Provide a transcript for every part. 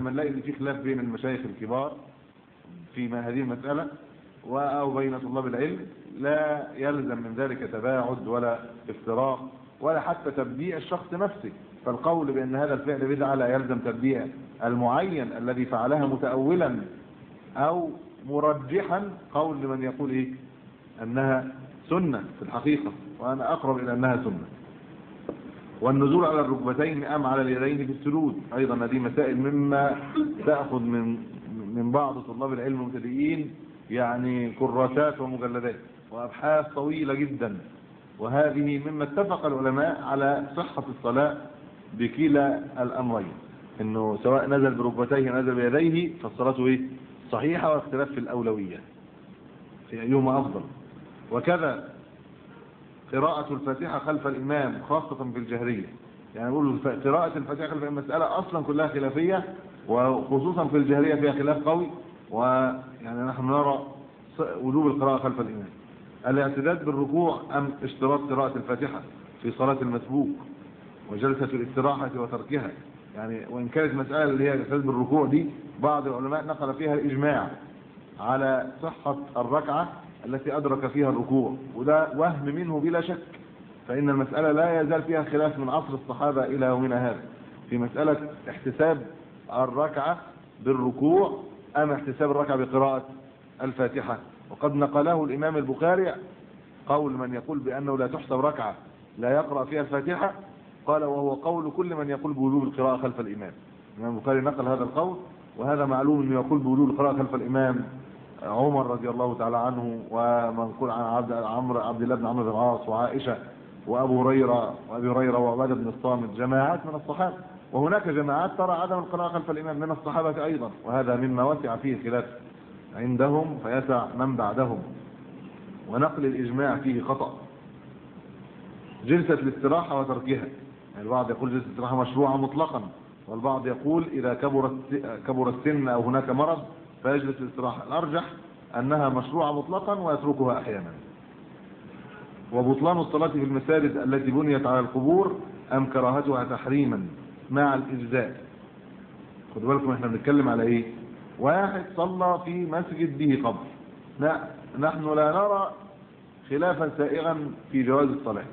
لما نلاقي ان في خلاف بين المشايخ الكبار في ما هذه المسألة و- أو بين طلاب العلم لا يلزم من ذلك تباعد ولا افتراق ولا حتى تبديع الشخص نفسه فالقول بأن هذا الفعل بدعة لا يلزم تبديع المعين الذي فعلها متأولا أو مرجحا قول لمن يقول إيه أنها سنة في الحقيقة وأنا أقرب إلى أنها سنة والنزول على الركبتين أم على اليدين في السجود أيضا هذه مسائل مما تأخذ من من بعض طلاب العلم المبتدئين يعني كراسات ومجلدات وأبحاث طويلة جدا وهذه مما اتفق العلماء على صحة الصلاة بكلا الأمرين إنه سواء نزل بركبتيه نزل بيديه فالصلاة إيه صحيحة واختلاف في الأولوية في أيهما أفضل وكذا قراءة الفاتحة خلف الإمام خاصة في الجهرية يعني نقول الف- قراءة الفاتحة خلف الإمام مسألة أصلا كلها خلافية وخصوصا في الجهرية فيها خلاف قوي ويعني نحن نرى ص- وجوب القراءة خلف الإمام الاعتداد بالركوع أم اشتراط قراءة الفاتحة في صلاة المسبوق وجلسة الاستراحة وتركها يعني وإن كانت مسألة اللي هي الاعتداد بالركوع دي بعض العلماء نقل فيها الإجماع على صحة الركعة التي أدرك فيها الركوع وده وهم منه بلا شك فإن المسألة لا يزال فيها خلاف من عصر الصحابة إلى يومنا هذا في مسألة احتساب الركعة بالركوع أم احتساب الركعة بقراءة الفاتحة وقد نقله الإمام البخاري قول من يقول بأنه لا تحسب ركعة لا يقرأ فيها الفاتحة قال وهو قول كل من يقول بوجوب القراءة خلف الإمام الإمام البخاري نقل هذا القول وهذا معلوم أنه يقول بوجوب القراءة خلف الإمام عمر رضي الله تعالى عنه ومنقول عن عبد عمرو عبد الله بن عمرو بن العاص وعائشة وأبو هريرة وأبي هريرة وعبادة بن الصامت جماعات من الصحابة وهناك جماعات ترى عدم القراءة خلف الإمام من الصحابة أيضا وهذا مما وسع فيه الخلاف عندهم فيسع من بعدهم ونقل الإجماع فيه خطأ جلسة الاستراحة وتركها يعني البعض يقول جلسة الاستراحة مشروعة مطلقا والبعض يقول إذا كبر الس- كبر السن أو هناك مرض فيجلس الاستراحة الأرجح أنها مشروعة مطلقا ويتركها أحيانا وبطلان الصلاة في المساجد التي بنيت على القبور أم كراهتها تحريما مع الإجزاء خدوا بالكم احنا بنتكلم على ايه واحد صلى في مسجد به قبر لا نحن لا نرى خلافا سائغا في جواز الصلاة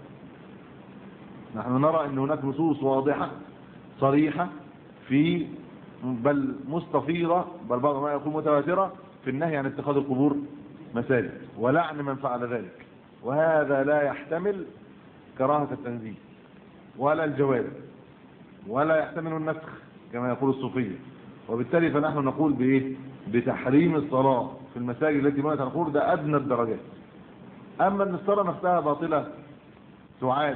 نحن نرى ان هناك نصوص واضحة صريحة في بل مستفيضة بل بعض ما يقول متواترة في النهي عن اتخاذ القبور مساجد ولعن من فعل ذلك وهذا لا يحتمل كراهة التنزيه ولا الجواز ولا يحتمل النسخ كما يقول الصوفية وبالتالي فنحن نقول بإيه بتحريم الصلاة في المساجد التي بنت على القبور ده أدنى الدرجات أما أن الصلاة نفسها باطلة تعاد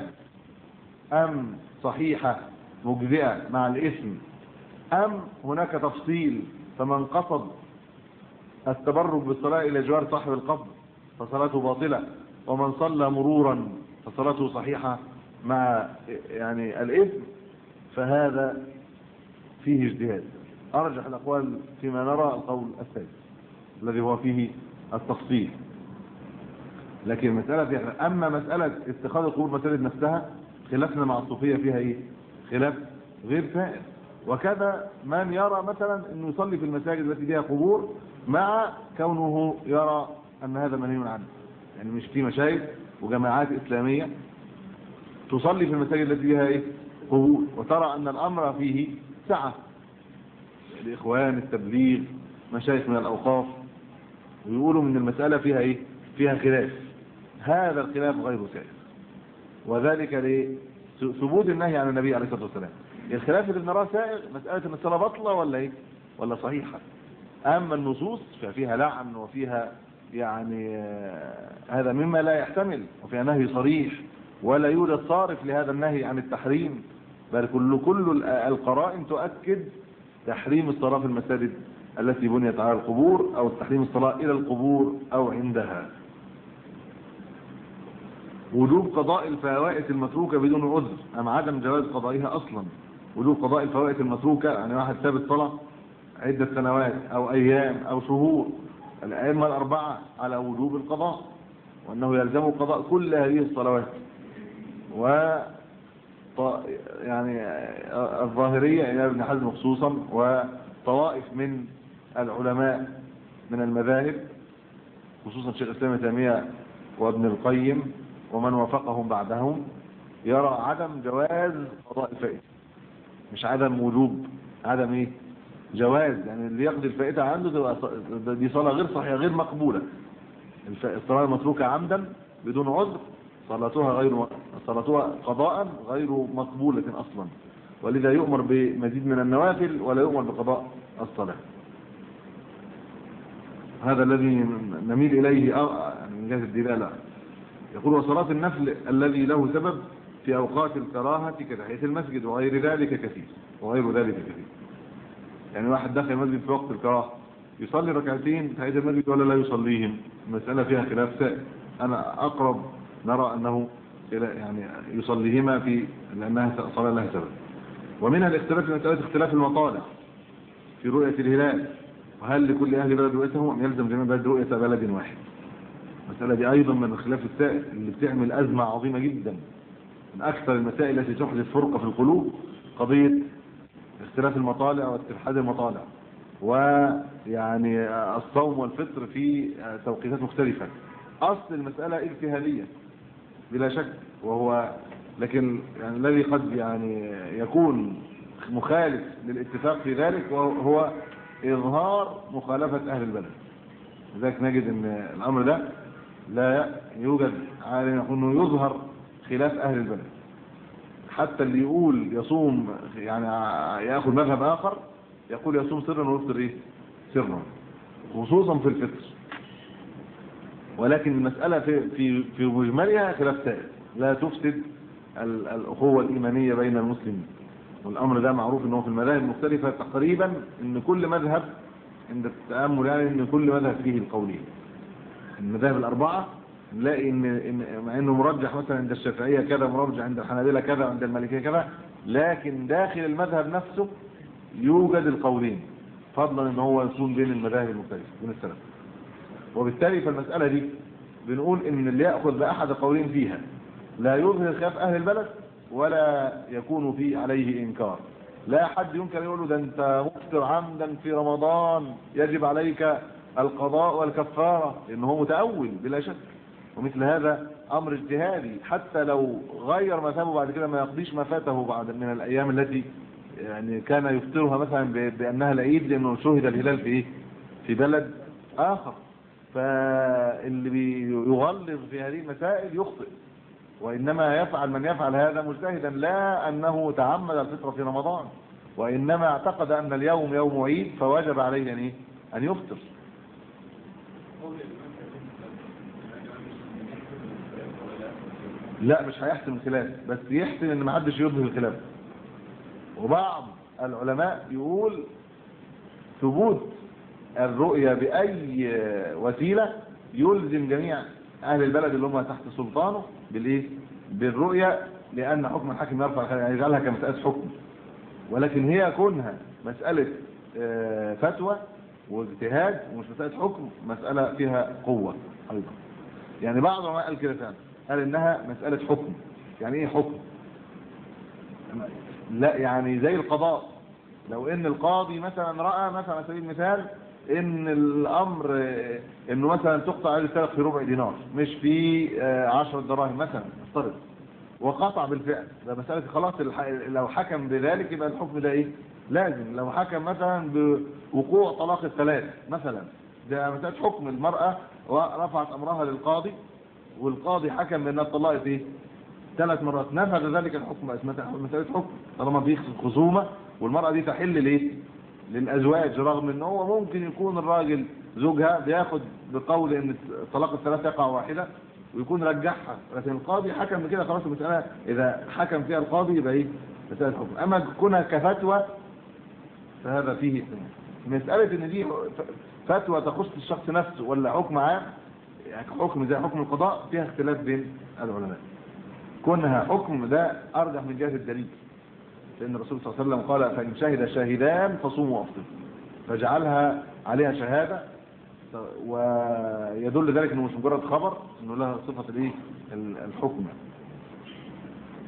أم صحيحة مجزئة مع الاسم أم هناك تفصيل فمن قصد التبرك بالصلاة إلى جوار صاحب القبر فصلاته باطلة ومن صلى مرورا فصلاته صحيحة مع يعني الإثم فهذا فيه اجتهاد أرجح الأقوال فيما نرى القول الثالث الذي هو فيه التفصيل لكن المسألة فيها أما مسألة اتخاذ القبور مسألة نفسها خلافنا مع الصوفية فيها إيه خلاف غير سائر وكذا من يرى مثلا أنه يصلي في المساجد التي فيها قبور مع كونه يرى أن هذا منهي عنه يعني مش في مشايخ وجماعات إسلامية تصلي في المساجد التي فيها إيه قبور وترى أن الأمر فيه سعة الإخوان التبليغ مشايخ من الأوقاف ويقولوا من المسألة فيها إيه فيها خلاف هذا الخلاف غير سائر وذلك لثبوت النهي عن النبي عليه الصلاة والسلام الخلاف اللي بنراه سائر مسألة ان الصلاة بطلة ولا ايه ولا صحيحة اما النصوص ففيها لعن وفيها يعني آه، هذا مما لا يحتمل وفيها نهي صريح ولا يوجد صارف لهذا النهي عن التحريم بل كل كل القرائن تؤكد تحريم الصلاة في المساجد التي بنيت على القبور او تحريم الصلاة الى القبور او عندها وجوب قضاء الفوائت المتروكة بدون عذر أم عدم جواز قضائها أصلا وجوب قضاء الفوائت المتروكة يعني واحد ساب الصلاة عدة سنوات أو أيام أو شهور الأئمة الأربعة على وجوب القضاء وأنه يلزم قضاء كل هذه الصلوات و ط- يعني الظاهرية إلى ابن حزم خصوصا طوائف من العلماء من المذاهب خصوصا شيخ الاسلام ابن تيميه وابن القيم ومن وافقهم بعدهم يرى عدم جواز قضاء الفائته مش عدم وجوب عدم ايه جواز يعني اللي يقضي الفائته عنده تبقى ص- دي صلاه غير صحيحه غير مقبوله الف- الصلاه المتروكه عمدا بدون عذر صلاتها غير صلاتها قضاء غير مقبوله اصلا ولذا يؤمر بمزيد من النوافل ولا يؤمر بقضاء الصلاه هذا الذي نميل اليه أ- يعني من جهه الدلاله يقول وصلاه النفل الذي له سبب في اوقات الكراهه كتحيه المسجد وغير ذلك كثير وغير ذلك كثير يعني واحد دخل المسجد في وقت الكراهه يصلي ركعتين تحيه المسجد ولا لا يصليهم المساله فيها خلاف سائل انا اقرب نرى انه إلى- يعني يصليهما في لانها صلاه لها سبب ومنها الاختلاف في مساله اختلاف المطالع في رؤيه الهلال وهل لكل اهل بلد رؤيته ام يلزم جميع بلد رؤيه بلد واحد المساله دي ايضا من الخلاف السائل اللي بتعمل ازمه عظيمه جدا من اكثر المسائل التي تحدث فرقه في القلوب قضيه اختلاف المطالع واتحاد المطالع ويعني الصوم والفطر في توقيتات مختلفة أصل المسألة اجتهادية بلا شك وهو لكن يعني الذي قد يعني يكون مخالف للاتفاق في ذلك وهو إظهار مخالفة أهل البلد لذلك نجد أن الأمر ده لا يوجد عالم يقول أنه يظهر خلاف أهل البلد حتى اللي يقول يصوم يعني ياخذ مذهب اخر يقول يصوم سرا ويفطر ايه سرا خصوصا في الفطر ولكن المسألة في في في مجملها خلاف سائر لا تفسد ال- الأخوة الإيمانية بين المسلمين والأمر ده معروف أنه في المذاهب المختلفة تقريبا أن كل مذهب عند التأمل يعني أن كل مذهب فيه القولين المذاهب الأربعة نلاقي إن, إن مع إنه مرجح مثلا عند الشافعية كذا مرجح عند الحنابلة كذا عند المالكية كذا لكن داخل المذهب نفسه يوجد القولين فضلا ان هو يكون بين المذاهب المختلفة بين السلف وبالتالي فالمسألة دي بنقول ان اللي يأخذ بأحد القولين فيها لا يظهر خلاف أهل البلد ولا يكون في عليه إنكار لا حد يمكن يقول له ده انت مفطر عمدا في رمضان يجب عليك القضاء والكفارة لأنه هو متأول بلا شك ومثل هذا أمر اجتهادي حتى لو غير مذهبه بعد كده ما يقضيش ما فاته بعد من الأيام التي يعني كان يفطرها مثلا ب- بأنها العيد لأنه شهد الهلال في إيه؟ في بلد آخر فاللي بيغلظ في هذه المسائل يخطئ وإنما يفعل من يفعل هذا مجتهدا لا أنه تعمد الفطر في رمضان وإنما اعتقد أن اليوم يوم عيد فوجب عليه أن إيه؟ أن يفطر لا مش هيحسم الخلاف بس يحسن ان ما حدش يظهر الخلاف وبعض العلماء يقول ثبوت الرؤية بأي وسيلة يلزم جميع أهل البلد اللي هم تحت سلطانه بالإيه؟ بالرؤية لأن حكم الحاكم يرفع الخلاف يعني يجعلها كمسألة حكم ولكن هي كونها مسألة آه، فتوى واجتهاد ومش مسألة حكم مسألة فيها قوة أيضا يعني بعض العلماء قال كده فعلا قال إنها مسألة حكم يعني إيه حكم؟ لا يعني زي القضاء لو ان القاضي مثلا راى مثلا على سبيل المثال ان الامر آه، انه مثلا تقطع عليه السلف في ربع دينار مش في آه، عشرة دراهم مثلا افترض وقطع بالفعل ده مسألة خلاص الح... لو حكم بذلك يبقى الحكم ده ايه لازم لو حكم مثلا بوقوع طلاق الثلاث مثلا ده مسألة حكم المرأة ورفعت امرها للقاضي والقاضي حكم بانها اتطلقت ايه ثلاث مرات نفذ ذلك الحكم اسمها مسألة حكم طالما في خصومة والمرأة دي تحل ليه للأزواج رغم ان هو ممكن يكون الراجل زوجها بياخد بقول ان طلاق الثلاث يقع واحدة ويكون رجعها لكن القاضي حكم بكده خلاص المسألة اذا حكم فيها القاضي يبقى ايه مسألة حكم اما كونها كفتوى فهذا فيه مسألة ان دي فتوى تخص الشخص نفسه ولا حكم عام يعني حكم زي حكم القضاء فيها اختلاف بين العلماء كونها حكم ده ارجح من جهه الدليل لان الرسول صلى الله عليه وسلم قال فان شهد شاهدان فصوموا وافطروا فاجعلها عليها شهاده ويدل ذلك انه مش مجرد خبر انه لها صفه الايه ال- الحكم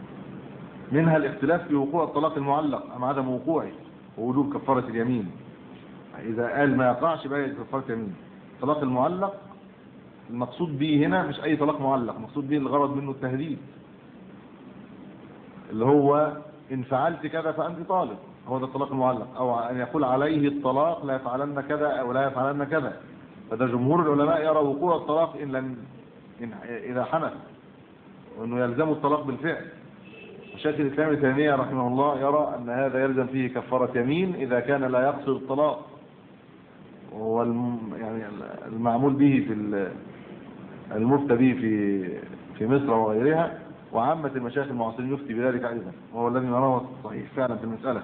منها الاختلاف في وقوع الطلاق المعلق ام عدم وقوعه ووجوب كفاره اليمين اذا قال ما يقعش يبقى كفاره يمين طلاق المعلق المقصود به هنا مش اي طلاق معلق مقصود به الغرض منه التهديد اللي هو ان فعلت كذا فانت طالق هو ده الطلاق المعلق او ان يقول عليه الطلاق لا يفعلن كذا او لا يفعلن كذا فده جمهور العلماء يرى وقوع الطلاق ان لم إن اذا حنث وانه يلزم الطلاق بالفعل وشيخ الاسلام ابن تيميه رحمه الله يرى ان هذا يلزم فيه كفاره يمين اذا كان لا يقصد الطلاق وهو الم يعني المعمول به في ال- المفتى به في في مصر وغيرها وعامة المشايخ المعاصرين يفتي بذلك أيضا وهو الذي نراه صحيح فعلا في المسألة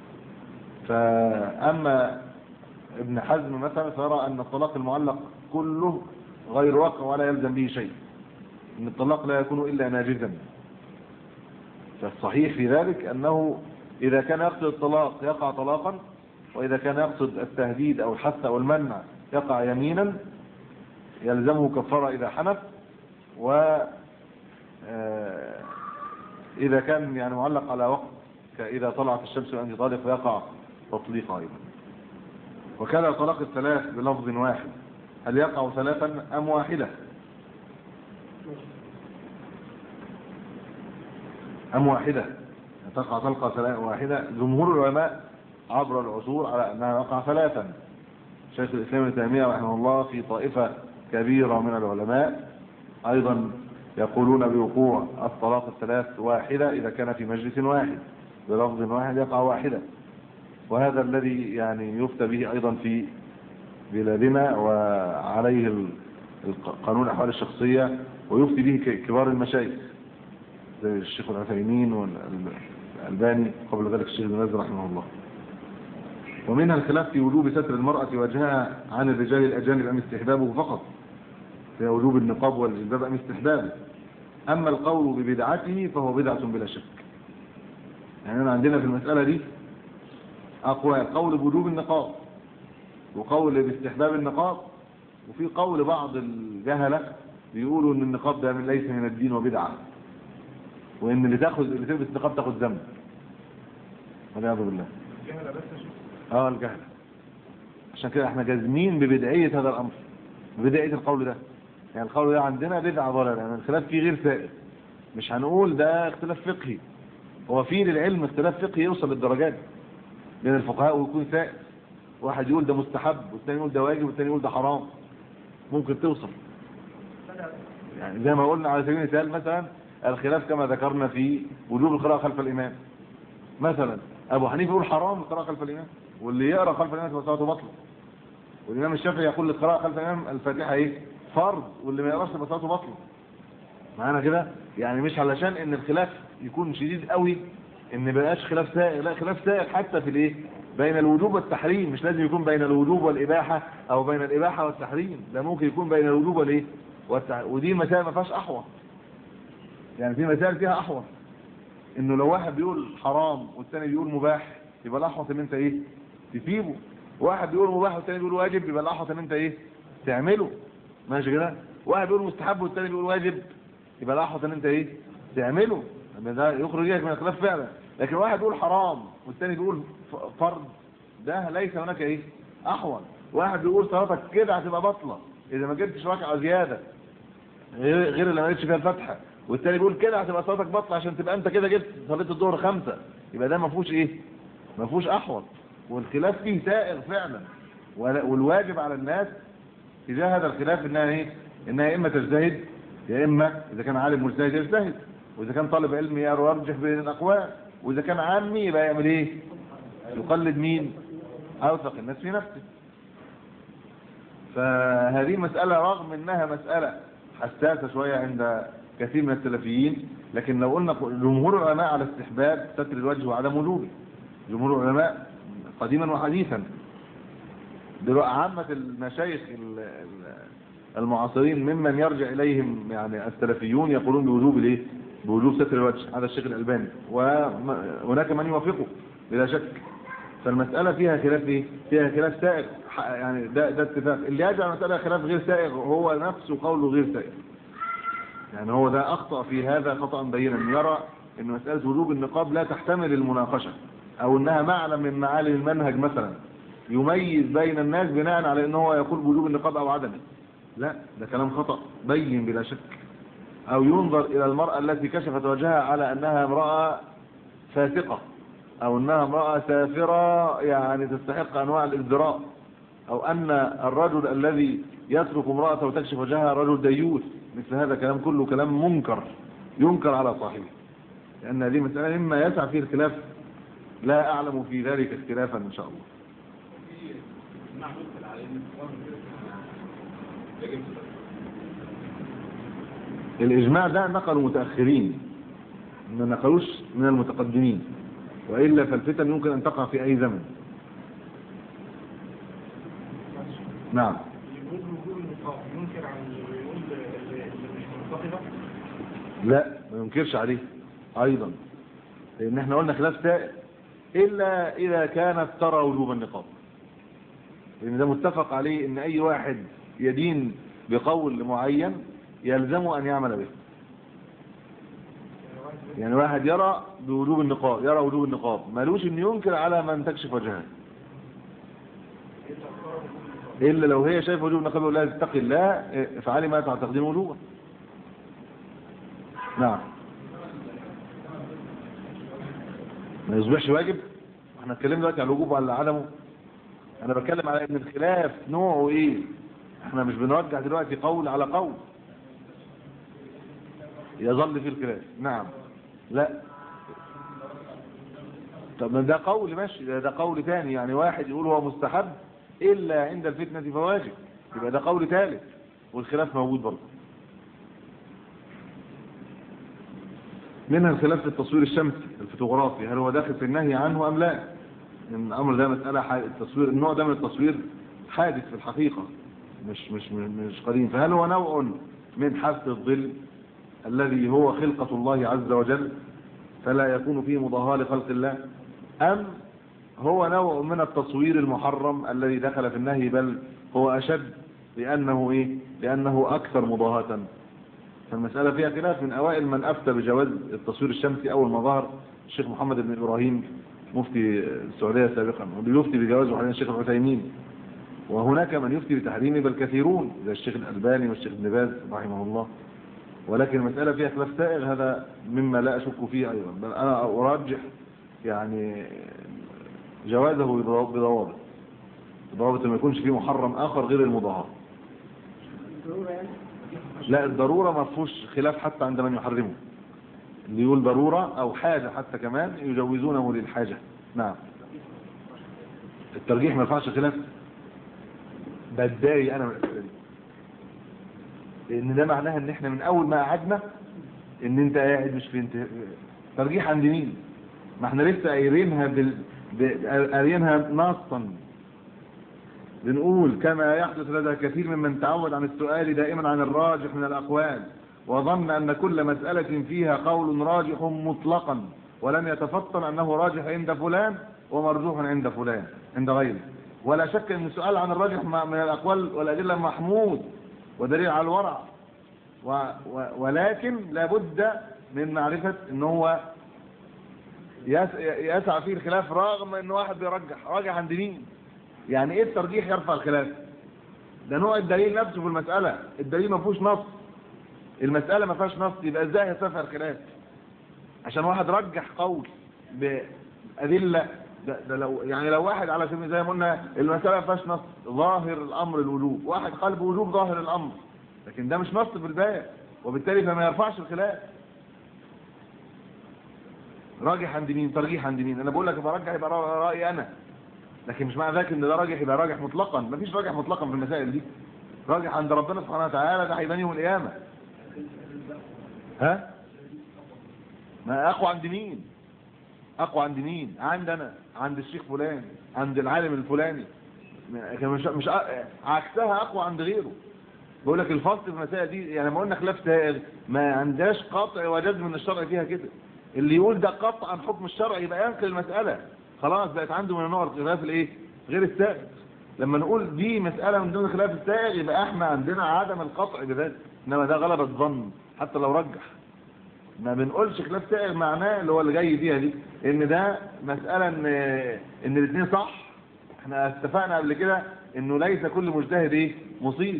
فأما ابن حزم مثلا فيرى أن الطلاق المعلق كله غير واقع ولا يلزم به شيء أن الطلاق لا يكون إلا ناجزا فالصحيح في ذلك أنه إذا كان يقصد الطلاق يقع طلاقا وإذا كان يقصد التهديد أو الحث أو المنع يقع يمينا يلزمه كفارة إذا حنف و آه، إذا كان يعني معلق على وقت كإذا طلعت الشمس وأنت طالق فيقع تطليق أيضا وكذا طلاق الثلاث بلفظ واحد هل يقع ثلاثا أم واحدة أم واحدة تقع طلقة ثلاث واحدة جمهور العلماء عبر العصور على أنها يقع ثلاثا شيخ الإسلام ابن تيمية رحمه الله في طائفة كبيرة من العلماء أيضا يقولون بوقوع الطلاق الثلاث واحدة إذا كان في مجلس واحد بلفظ واحد يقع واحدة وهذا الذي يعني يفتى به أيضا في بلادنا وعليه ال- الق- قانون الأحوال الشخصية ويفتي به ك- كبار المشايخ زي الشيخ العثيمين والألباني قبل ذلك الشيخ بن باز رحمه الله ومنها الخلاف في وجوب ستر المرأة وجهها عن الرجال الأجانب أم استحبابه فقط في وجوب النقاب والجلباب أم استحبابه أما القول ببدعته فهو بدعة بلا شك يعني أنا عندنا في المسألة دي أقوال قول بوجوب النقاب وقول باستحباب النقاب وفي قول بعض الجهلة بيقولوا ان النقاب ده من ليس من الدين وبدعة وان اللي تاخذ اللي تلبس نقاب تاخذ ذنب والعياذ بالله جهل بس شوف اه الجهل عشان كده احنا جازمين ببدعية هذا الامر ببدعية القول ده يعني القول ده عندنا بدعة ضلالة يعني الخلاف فيه غير سائر مش هنقول ده اختلاف فقهي هو في للعلم اختلاف فقهي يوصل للدرجات دي بين الفقهاء ويكون سائر واحد يقول ده مستحب والثاني يقول ده واجب والثاني يقول ده حرام ممكن توصل يعني زي ما قلنا على سبيل المثال مثلا الخلاف كما ذكرنا في وجوب القراءة خلف الإمام مثلا أبو حنيفة يقول حرام القراءة خلف الإمام واللي يقرأ خلف الإمام تبقى صلاته بطلة والإمام الشافعي يقول القراءة خلف الإمام الفاتحة إيه فرض واللي ما يقراش تبقى صلاته بطلة معانا كده يعني مش علشان ان الخلاف يكون شديد قوي ان ما يبقاش خلاف سائغ لا خلاف سائغ حتى في الايه بين الوجوب والتحريم مش لازم يكون بين الوجوب والاباحه او بين الاباحه والتحريم ده ممكن يكون بين الوجوب والايه والتح... ودي مسائل ما فيهاش احوى يعني في مسائل فيها احوى انه لو واحد بيقول حرام والثاني بيقول مباح يبقى الاحوط ان انت ايه تسيبه واحد بيقول مباح والثاني بيقول واجب يبقى الاحوط ان انت ايه تعمله ماشي كده واحد بيقول مستحب والثاني بيقول واجب يبقى الاحوط ان انت ايه تعمله لما ده يخرج لك من الخلاف فعلا لكن واحد يقول حرام والثاني بيقول ف- فرض ده ليس هناك ايه احوط واحد بيقول صلاتك كده هتبقى بطله اذا ما جبتش ركعه زياده غير غير اللي ما جبتش فيها الفاتحه والثاني بيقول كده هتبقى صلاتك بطله عشان تبقى انت كده جبت صليت الظهر خمسه يبقى ده ما فيهوش ايه ما فيهوش احوط والخلاف فيه سائغ فعلا ولا- والواجب على الناس تجاه هذا الخلاف انها ايه انها يا اما تجتهد يا اما اذا كان عالم مجتهد يجتهد واذا كان طالب علم يرجح بين الاقوال واذا كان عامي يبقى يعمل ايه يقلد مين اوثق الناس في نفسه فهذه مسألة رغم انها مسألة حساسة شوية عند كثير من السلفيين لكن لو قلنا جمهور العلماء على استحباب ستر الوجه وعدم وجوبه جمهور العلماء قديما وحديثا دلوقتي عامة المشايخ ال- ال- المعاصرين ممن يرجع إليهم يعني السلفيون يقولون بوجوب الايه بوجوب ستر الوجه هذا الشيخ الألباني وهناك من يوافقه بلا شك فالمسألة فيها خلاف ايه فيها خلاف سائغ ح- يعني ده ده اتفاق اللي يجعل المسألة خلاف غير سائغ هو نفسه قوله غير سائغ يعني هو ده أخطأ في هذا خطأ بينا يرى أن مسألة وجوب النقاب لا تحتمل المناقشة أو أنها معلم من معالم المنهج مثلا يميز بين الناس بناء على ان هو يقول بوجوب النقاب او عدمه لا ده كلام خطأ بين بلا شك او ينظر الى المرأة التي كشفت وجهها على انها امرأة فاسقة او انها امرأة سافرة يعني تستحق انواع الازدراء او ان الرجل الذي يترك امرأته وتكشف وجهها رجل ديوث مثل هذا كلام كله كلام منكر ينكر على صاحبه لان هذه مسألة مما يسع فيه الخلاف لا اعلم في ذلك اختلافا ان شاء الله الإجماع ده نقلوا متأخرين ما نقلوش من المتقدمين وإلا فالفتن يمكن أن تقع في أي زمن نعم يقول وجود النقاط ينكر عن يقول اللي مش منتقبة لا ما ينكرش عليه أيضا لأن احنا قلنا خلاف سائر إلا إذا كانت ترى وجوب النقاب لأن ده متفق عليه إن أي واحد يدين بقول معين يلزم أن يعمل به يعني واحد يرى بوجوب النقاب يرى وجوب النقاب مالوش ان ينكر على من تكشف وجهها الا لو هي شايفه وجوب النقاب يقول لها اتقي الله افعلي ما تعتقدين وجوبا نعم ما يصبحش واجب احنا اتكلمنا دلوقتي على الوجوب وعلى عدمه انا بتكلم على ان الخلاف نوعه ايه احنا مش بنرجع دلوقتي قول على قول يظل في الخلاف نعم لا طب ما ده قول ماشي ده, ده قول ثاني يعني واحد يقول هو مستحب الا عند الفتنه فواجب يبقى ده قول ثالث والخلاف موجود برضه منها الخلاف في التصوير الشمسي الفوتوغرافي هل هو داخل في النهي عنه ام لا ان الامر ده مساله ح- التصوير النوع ده من التصوير حادث في الحقيقه مش مش مش قديم فهل هو نوع من حث الظل الذي هو خلقة الله عز وجل فلا يكون فيه مضاهاة لخلق الله أم هو نوع من التصوير المحرم الذي دخل في النهي بل هو أشد لأنه إيه لأنه أكثر مضاهاة فالمسألة فيها خلاف من أوائل من أفتى بجواز التصوير الشمسي أول ما ظهر الشيخ محمد بن إبراهيم مفتي السعودية سابقا واللي يفتي بجوازه حاليا الشيخ العثيمين وهناك من يفتي بتحريمه بل كثيرون زي الشيخ الألباني والشيخ ابن باز رحمه الله ولكن المسألة فيها خلاف سائغ هذا مما لا أشك فيه أيضا بل أنا أرجح يعني جوازه بضوابط بضوابط بضوابط ما يكونش فيه محرم آخر غير المضاهاة لا الضرورة ما فيهوش خلاف حتى عند من يحرمه اللي يقول ضرورة أو حاجة حتى كمان يجوزونه للحاجة نعم الترجيح ما ينفعش خلاف بتضايق أنا من الأسئلة دي لان ده معناها ان احنا من اول ما قعدنا ان انت قاعد مش في انت ترجيح عند مين ما احنا لسه قايرينها بال... ب- قايرينها نصا بنقول كما يحدث لدى كثير ممن تعود عن السؤال دائما عن الراجح من الاقوال وظن ان كل مسألة فيها قول راجح مطلقا ولم يتفطن انه راجح عند فلان ومرجوح عند فلان عند غيره ولا شك ان السؤال عن الراجح من الاقوال والادله محمود ودليل على الورع و و ولكن لابد من معرفة ان هو يس يسعى فيه الخلاف رغم ان واحد بيرجح راجع عند مين يعني ايه الترجيح يرفع الخلاف ده نوع الدليل نفسه في المسألة الدليل ما فيهوش نص المسألة ما فيهاش نص يبقى ازاي هيرفع الخلاف عشان واحد رجح قول بأدلة ده, ده لو يعني لو واحد على سبيل زي ما قلنا المسألة ما فيهاش نص ظاهر الأمر الوجوب واحد قال بوجوب ظاهر الأمر لكن ده مش نص في الباقي وبالتالي فما يرفعش الخلاف راجح عند مين ترجيح عند مين انا بقول لك برجح يبقى رأيي انا لكن مش معنى ذلك ان ده راجح يبقى راجح مطلقا مفيش راجح مطلقا في المسائل دي راجح عند ربنا سبحانه وتعالى ده هيبان يوم القيامه ها ما اقوى عند مين اقوى عند مين عندنا عند الشيخ فلان عند العالم الفلاني مش مش عكسها اقوى عند غيره بقول لك الفصل في المسائل دي يعني ما قلنا خلاف سائغ ما عندهاش قطع وجزم من الشرع فيها كده اللي يقول ده قطع عن حكم الشرع يبقى ينقل المسألة خلاص بقت عنده من نوع الخلاف الايه غير السائغ لما نقول دي مسألة من ضمن خلاف السائغ يبقى احنا عندنا عدم القطع بذلك انما ده غلب الظن حتى لو رجح ما بنقولش خلاف سائغ معناه اللي هو اللي جاي فيها دي ان ده مسألة ان ان الاثنين صح احنا اتفقنا قبل كده انه ليس كل مجتهد ايه مصيب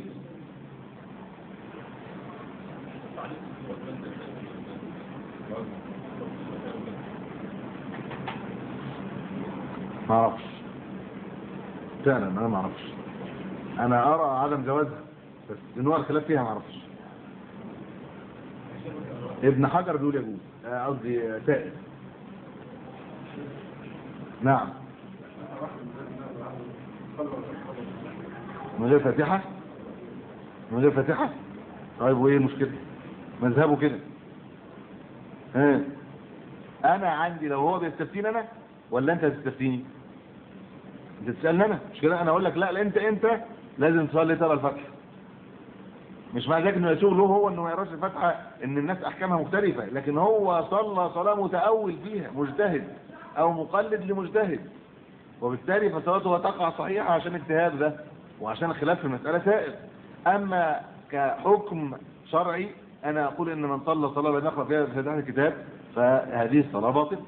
ما اعرفش فعلا انا ما اعرفش انا ارى عدم جوازها بس نوع الخلاف فيها ما اعرفش ابن حجر بيقول يجوز آه، قصدي آه، سائل نعم من غير فاتحة من غير فاتحة طيب وايه المشكلة مذهبه كده ها انا عندي لو هو بيستفتيني انا ولا انت هتستفتيني انت تسألني انا مش كده انا اقول لك لا لا انت انت لازم تصلي ترى الفتحة مش معنى ذلك انه يسوغ له هو انه ما يقراش الفاتحة ان الناس احكامها مختلفة لكن هو صلى صلاة متأول فيها مجتهد او مقلد لمجتهد وبالتالي فصلاته تقع صحيحة عشان اجتهاد ده وعشان الخلاف في المسألة سائر اما كحكم شرعي انا اقول ان من صلى صلاة لا نقرأ فيها بفتح الكتاب فهذه الصلاة باطل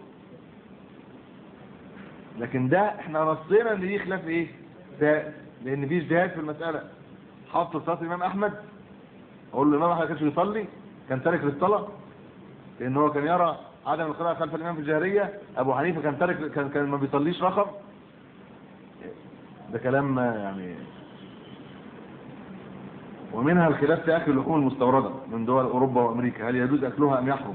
لكن ده احنا نصينا ان دي خلاف ايه سائر لان في اجتهاد في المسألة حافظ صلاة الامام احمد اقول له الامام احمد كانش بيصلي كان تارك للصلاة لان هو كان يرى عدم القراءة خلف الامام في الجاهرية ابو حنيفة كان تارك كان, كان ما بيصليش رقم ده كلام يعني ومنها الخلاف في اكل اللحوم المستوردة من دول اوروبا وامريكا هل يجوز اكلها ام يحرم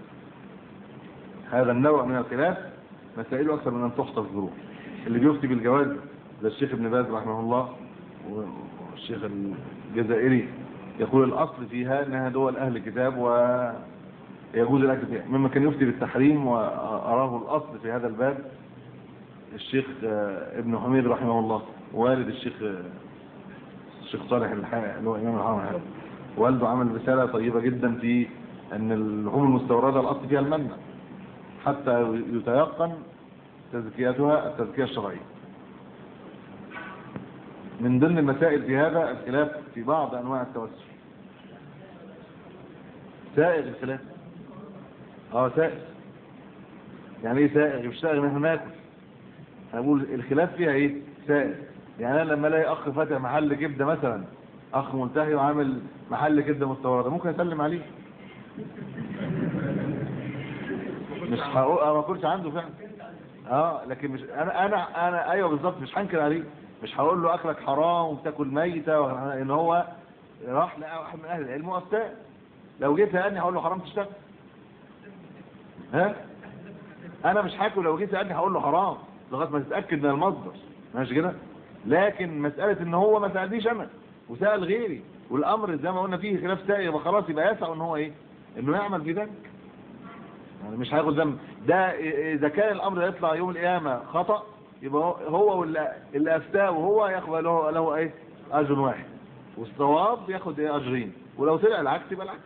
هذا النوع من الخلاف مسائله اكثر من ان تحصى الظروف اللي بيفتي بالجواز ده الشيخ ابن باز رحمه الله والشيخ الجزائري يقول الاصل فيها انها دول اهل كتاب ويجوز الاكل فيها مما كان يفتي بالتحريم واراه الاصل في هذا الباب الشيخ آه، ابن حميد رحمه الله والد الشيخ آه، الشيخ صالح الحائي اللي هو امام الحرم الحائي والده عمل رساله طيبه جدا في ان اللحوم المستورده الاصل فيها المنع حتى يتيقن تزكيتها التزكيه الشرعيه من ضمن المسائل في هذا الخلاف في بعض انواع التوسل سائغ الخلاف اه سائغ يعني ايه سائغ مش سائغ ان احنا ناكل هقول الخلاف فيها ايه سائغ يعني انا لما الاقي اخ فاتح محل كبده مثلا اخ منتهي وعامل محل كبده مستورده ممكن اسلم عليه مش هقول أنا ما اكلش عنده فعلا اه لكن مش انا انا انا ايوه بالظبط مش هنكر عليه مش هقول له اكلك حرام وبتاكل ميته و- ان هو راح لقى واحد من اهل العلم وافتاه لو جيت سالني هقول له حرام تشتغل ها انا مش هاكل لو جيت سالني هقول له حرام لغايه ما تتاكد من المصدر ماشي كده لكن مساله ان هو ما سالنيش انا وسال غيري والامر زي ما قلنا فيه خلاف سائغ يبقى خلاص يبقى يسع ان هو ايه انه يعمل في ذلك يعني مش هياخد ذنب ده اذا كان الامر يطلع يوم القيامه خطا يبقى هو- هو واللي اللي افتاه وهو يقبل له له ايه اجر واحد والصواب ياخد ايه اجرين ولو طلع العكس يبقى العكس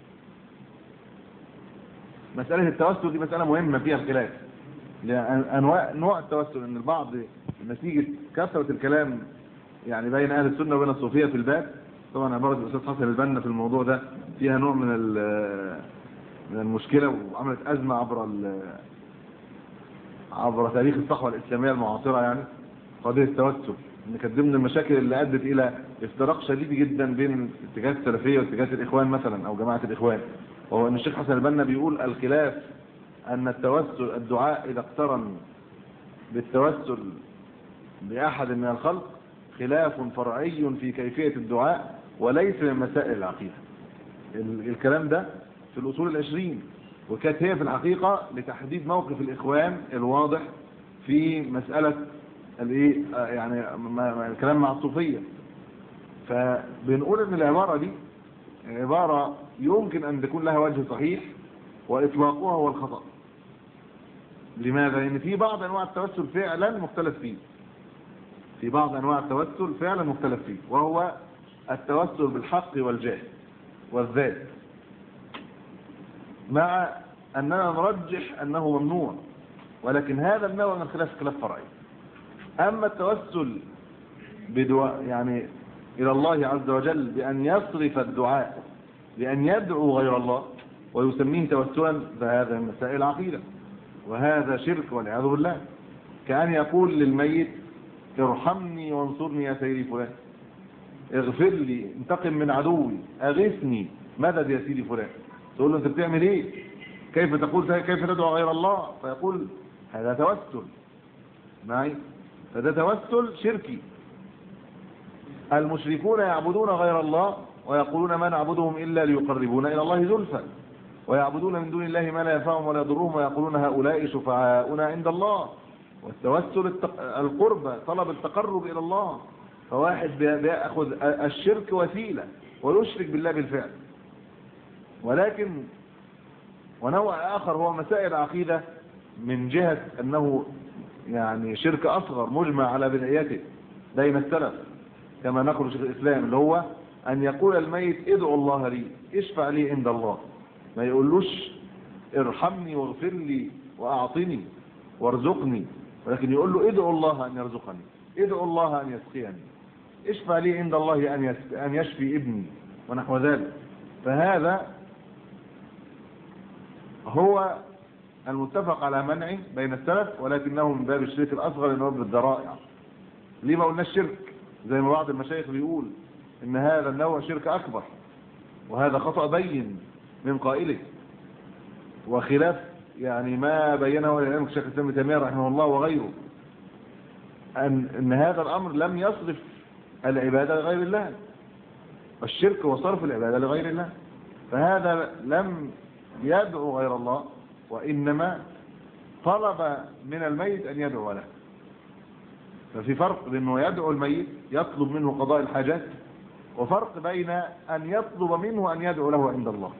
مسألة التوسل دي مسألة مهمة فيها الخلاف لأن أنواع نوع التوسل أن البعض نتيجة كثرة الكلام يعني بين أهل السنة وبين الصوفية في الباب طبعا عبارة الأستاذ حسن البنا في الموضوع ده فيها نوع من ال- من المشكلة وعملت أزمة عبر ال- عبر تاريخ الصحوة الإسلامية المعاصرة يعني قضية التوسل ان كانت ضمن المشاكل اللي ادت الى افتراق شديد جدا بين اتجاهات السلفيه واتجاهات الاخوان مثلا او جماعه الاخوان وهو ان الشيخ حسن البنا بيقول الخلاف ان التوسل الدعاء اذا اقترن بالتوسل باحد من الخلق خلاف فرعي في كيفيه الدعاء وليس من مسائل العقيده ال- الكلام ده في الاصول العشرين وكانت هي في الحقيقه لتحديد موقف الاخوان الواضح في مساله الايه آه يعني ما- ما- الكلام مع الصوفيه فبنقول ان العباره دي عباره يمكن ان تكون لها وجه صحيح واطلاقها هو الخطا لماذا لان في بعض انواع التوسل فعلا مختلف فيه في بعض انواع التوسل فعلا مختلف فيه وهو التوسل بالحق والجاه والذات مع اننا نرجح انه ممنوع ولكن هذا النوع من الخلاف خلاف فرعي اما التوسل بدعاء يعني الى الله عز وجل بان يصرف الدعاء بان يدعو غير الله ويسميه توسلا فهذا من مسائل العقيده وهذا شرك والعياذ بالله كان يقول للميت ارحمني وانصرني يا سيدي فلان اغفر لي انتقم من عدوي اغثني مدد يا سيدي فلان تقول له انت بتعمل ايه كيف تقول كيف تدعو غير الله فيقول هذا توسل معي فده توسل شركي المشركون يعبدون غير الله ويقولون ما نعبدهم إلا ليقربونا إلى الله زلفى ويعبدون من دون الله ما لا ينفعهم ولا يضرهم ويقولون هؤلاء شفعاؤنا عند الله والتوسل التق... القربة طلب التقرب إلى الله فواحد بي- بيأخذ الشرك وسيلة ويشرك بالله بالفعل ولكن ونوع آخر هو مسائل عقيدة من جهة أنه يعني شرك أصغر مجمع على بدعيته بين السلف كما نقول شيخ الإسلام اللي هو أن يقول الميت ادعو الله لي اشفع لي عند الله ما يقولوش ارحمني واغفر لي وأعطني وارزقني ولكن يقول له ادعو الله أن يرزقني ادعو الله أن يسقيني اشفع لي عند الله أن يس- أن يشفي ابني ونحو ذلك فهذا هو المتفق على منعه بين السلف ولكنه من باب الشرك الأصغر لأنه باب الذرائع ليه ما قلناش شرك زي ما بعض المشايخ بيقول ان هذا النوع شرك أكبر وهذا خطأ بين من قائله وخلاف يعني ما بينه الإمام الشيخ الإسلام ابن تيمية رحمه الله وغيره أن, أن هذا الأمر لم يصرف العبادة لغير الله الشرك هو صرف العبادة لغير الله فهذا لم يدعو غير الله وإنما طلب من الميت أن يدعو له ففي فرق بأنه يدعو الميت يطلب منه قضاء الحاجات وفرق بين أن يطلب منه أن يدعو له عند الله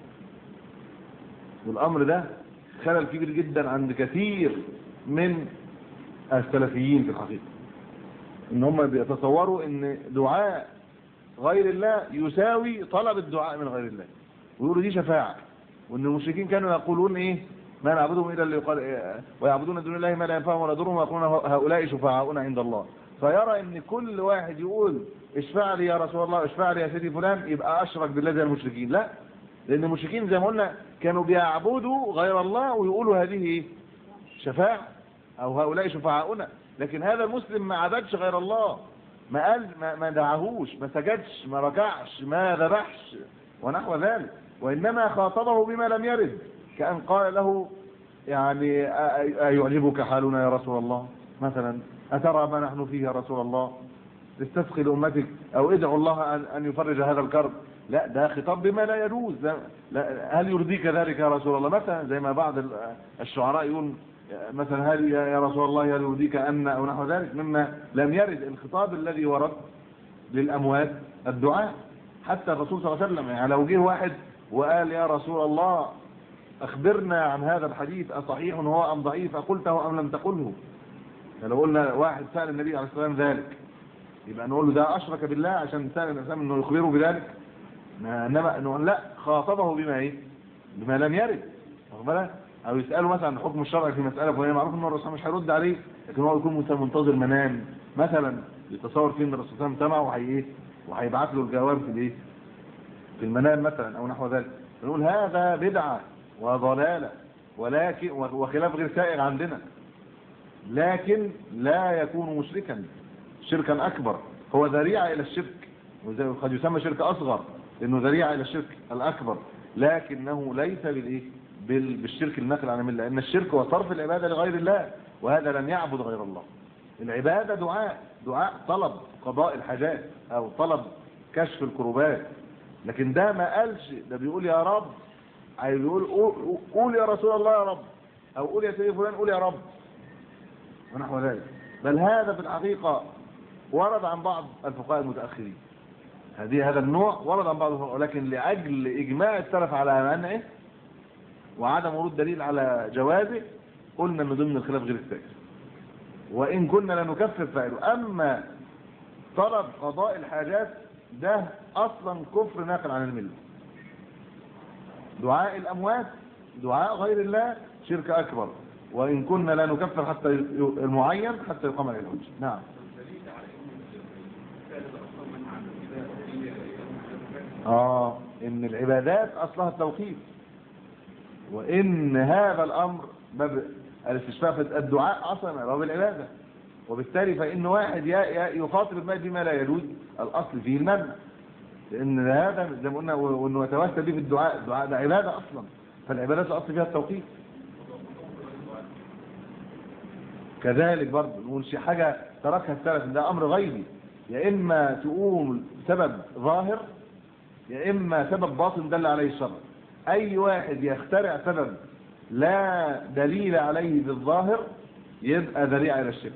والأمر ده خلل كبير جدا عند كثير من السلفيين في الحقيقة ان هم بيتصوروا ان دعاء غير الله يساوي طلب الدعاء من غير الله ويقولوا دي شفاعة وان المشركين كانوا يقولون ايه ما نعبدهم الا اللي يقال إيه ويعبدون دون الله ما لا ينفعهم ولا يضرهم ويقولون هؤلاء شفعاؤنا عند الله فيرى ان كل واحد يقول اشفع لي يا رسول الله اشفع لي يا سيدي فلان يبقى اشرك بالله زي المشركين لا لان المشركين زي ما قلنا كانوا بيعبدوا غير الله ويقولوا هذه ايه شفاعة او هؤلاء شفعاؤنا لكن هذا المسلم ما عبدش غير الله ما قال ما, ما دعاهوش ما سجدش ما ركعش ما ذبحش ونحو ذلك وانما خاطبه بما لم يرد كأن قال له يعني أ- أيعجبك حالنا يا رسول الله مثلا أترى ما نحن فيه يا رسول الله تستسقي لأمتك أو ادعو الله أن, أن يفرج هذا الكرب لا ده خطاب بما لا يجوز لا لا هل يرضيك ذلك يا رسول الله مثلا زي ما بعض ال- الشعراء يقول مثلا هل يا يا رسول الله هل يرضيك أن أو نحو ذلك مما لم يرد الخطاب الذي ورد للأموات الدعاء حتى الرسول صلى الله عليه وسلم يعني لو جه واحد وقال يا رسول الله أخبرنا عن هذا الحديث أصحيح هو أم ضعيف أقلته أم لم تقله لو قلنا واحد سأل النبي عليه الصلاة والسلام ذلك يبقى نقول له ده أشرك بالله عشان سأل الإنسان أنه يخبره بذلك ما- إنما نقول لا خاطبه بما إيه بما لم يرد واخد بالك؟ أو يسأله مثلا عن حكم الشرع في مسألة فهي معروف أن الرسول مش هيرد عليه لكن هو يكون مثلا منتظر منام مثلا يتصور فيه أن الرسول صلى الله عليه وسلم سمع وهي إيه وهيبعت له الجواب في الإيه في المنام مثلا أو نحو ذلك نقول هذا بدعة وضلالة ولكن وخلاف غير سائغ عندنا لكن لا يكون مشركا شركا أكبر هو ذريعة إلى الشرك وزي- قد يسمى شرك أصغر لأنه ذريعة إلى الشرك الأكبر لكنه ليس بالإيه بال- بالشرك النقل عن الملة لأن الشرك هو صرف العبادة لغير الله وهذا لن يعبد غير الله العبادة دعاء دعاء طلب قضاء الحاجات أو طلب كشف الكروبات لكن ده ما قالش ده بيقول يا رب عايز يقول قول, قول يا رسول الله يا رب أو قول يا سيدي فلان قول يا رب ونحو ذلك بل هذا في الحقيقة ورد عن بعض الفقهاء المتأخرين هذه هذا النوع ورد عن بعض الفقهاء ولكن لأجل إجماع السلف على منعه وعدم ورود دليل على جوازه قلنا انه ضمن الخلاف غير السائر وإن كنا لنكفر فاعله أما طلب قضاء الحاجات ده أصلا كفر ناقل عن الملة دعاء الأموات دعاء غير الله شرك أكبر وإن كنا لا نكفر حتى ي- المعين حتى يقام عليه الحج نعم آه إن العبادات أصلها التوقيف وإن هذا الأمر باب الاستشفاء في الدعاء أصلا باب العبادة وبالتالي فإن واحد ي- ي- يخاطب الماء بما لا يجوز الأصل فيه المنع لأن هذا زي ما قلنا و- وإنه يتوسل به في الدعاء الدعاء ده عبادة أصلا فالعبادات الأصل فيها التوقيت كذلك برضه نقول شيء حاجة تركها السلف ده أمر غيبي يا إما تقوم سبب ظاهر يا إما سبب باطن دل عليه الشرع أي واحد يخترع سبب لا دليل عليه بالظاهر يبقى ذريعة إلى الشرك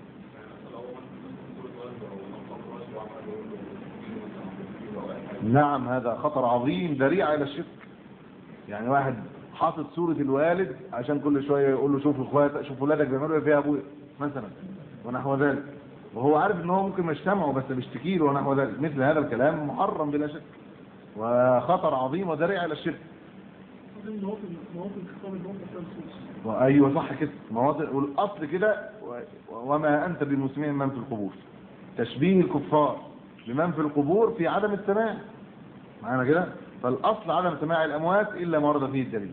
نعم هذا خطر عظيم ذريعة إلى الشرك يعني واحد حاطط صورة الوالد عشان كل شوية يقول له شوف اخوات شوف ولادك بيعملوا ايه فيها ابويا مثلا ونحو ذلك وهو عارف ان هو ممكن ما يجتمعوا بس بيشتكي له ونحو ذلك مثل هذا الكلام محرم بلا شك وخطر عظيم وذريعة الى الشرك هذه مواطن مواطن خطاب الموقف ده النصوص وايوه صح كده مواطن والاصل كده و- وما انت بالمسلمين من في القبور تشبيه الكفار بمن في القبور في عدم السماع معانا كده فالاصل عدم سماع الاموات الا ما ورد فيه الدليل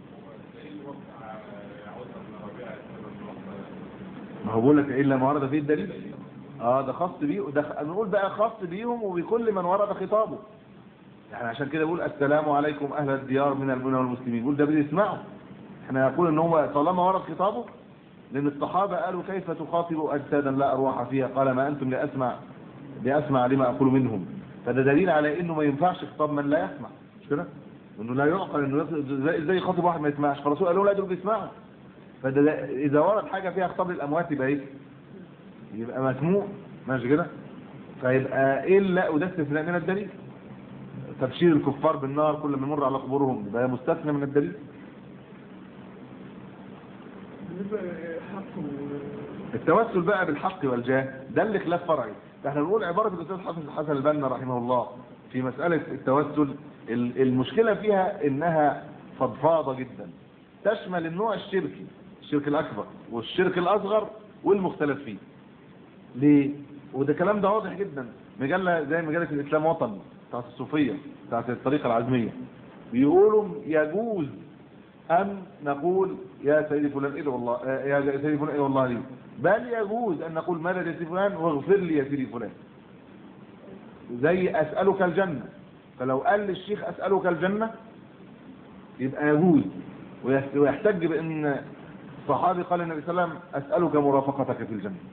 ما هو بقول لك الا ما ورد فيه الدليل اه ده خاص بيه ده خ- نقول بقى خاص بيهم وبكل من ورد خطابه يعني عشان كده بقول السلام عليكم اهل الديار من المؤمنين والمسلمين بقول ده بيسمعوا احنا نقول ان هو طالما ورد خطابه لان الصحابه قالوا كيف تخاطب اجسادا لا ارواح فيها قال ما انتم لاسمع لاسمع لما اقول منهم فده دليل على انه ما ينفعش خطاب من لا يسمع مش كده انه لا يعقل انه يخ- ازاي إزاي يخاطب واحد ما يسمعش فالرسول قال له لا دول بيسمعوا فده ده- اذا ورد حاجه فيها خطاب للاموات يبقى ايه يبقى مسموع ماشي كده فيبقى الا وده استثناء من الدليل تبشير الكفار بالنار كل ما يمر على قبورهم يبقى مستثنى من الدليل بالنسبه لحق و- التوسل بقى بالحق والجاه ده اللي خلاف فرعي احنا بنقول عبارة الأستاذ حسن حسن البنا رحمه الله في مسألة التوسل ال- المشكلة فيها إنها فضفاضة جدا تشمل النوع الشركي الشرك الأكبر والشرك الأصغر والمختلف فيه ليه؟ وده كلام ده واضح جدا مجلة زي مجلة الإسلام وطن بتاعت الصوفية بتاعت الطريقة العزمية بيقولوا يجوز أن نقول يا سيدي فلان ادعو الله آه، يا سيدي فلان ادعو الله لي بل يجوز أن نقول مدد يا سيدي فلان واغفر لي يا سيدي فلان زي أسألك الجنة فلو قال للشيخ أسألك الجنة يبقى يجوز ويست- ويحتج بأن صحابي قال النبي صلى الله عليه وسلم أسألك مرافقتك في الجنة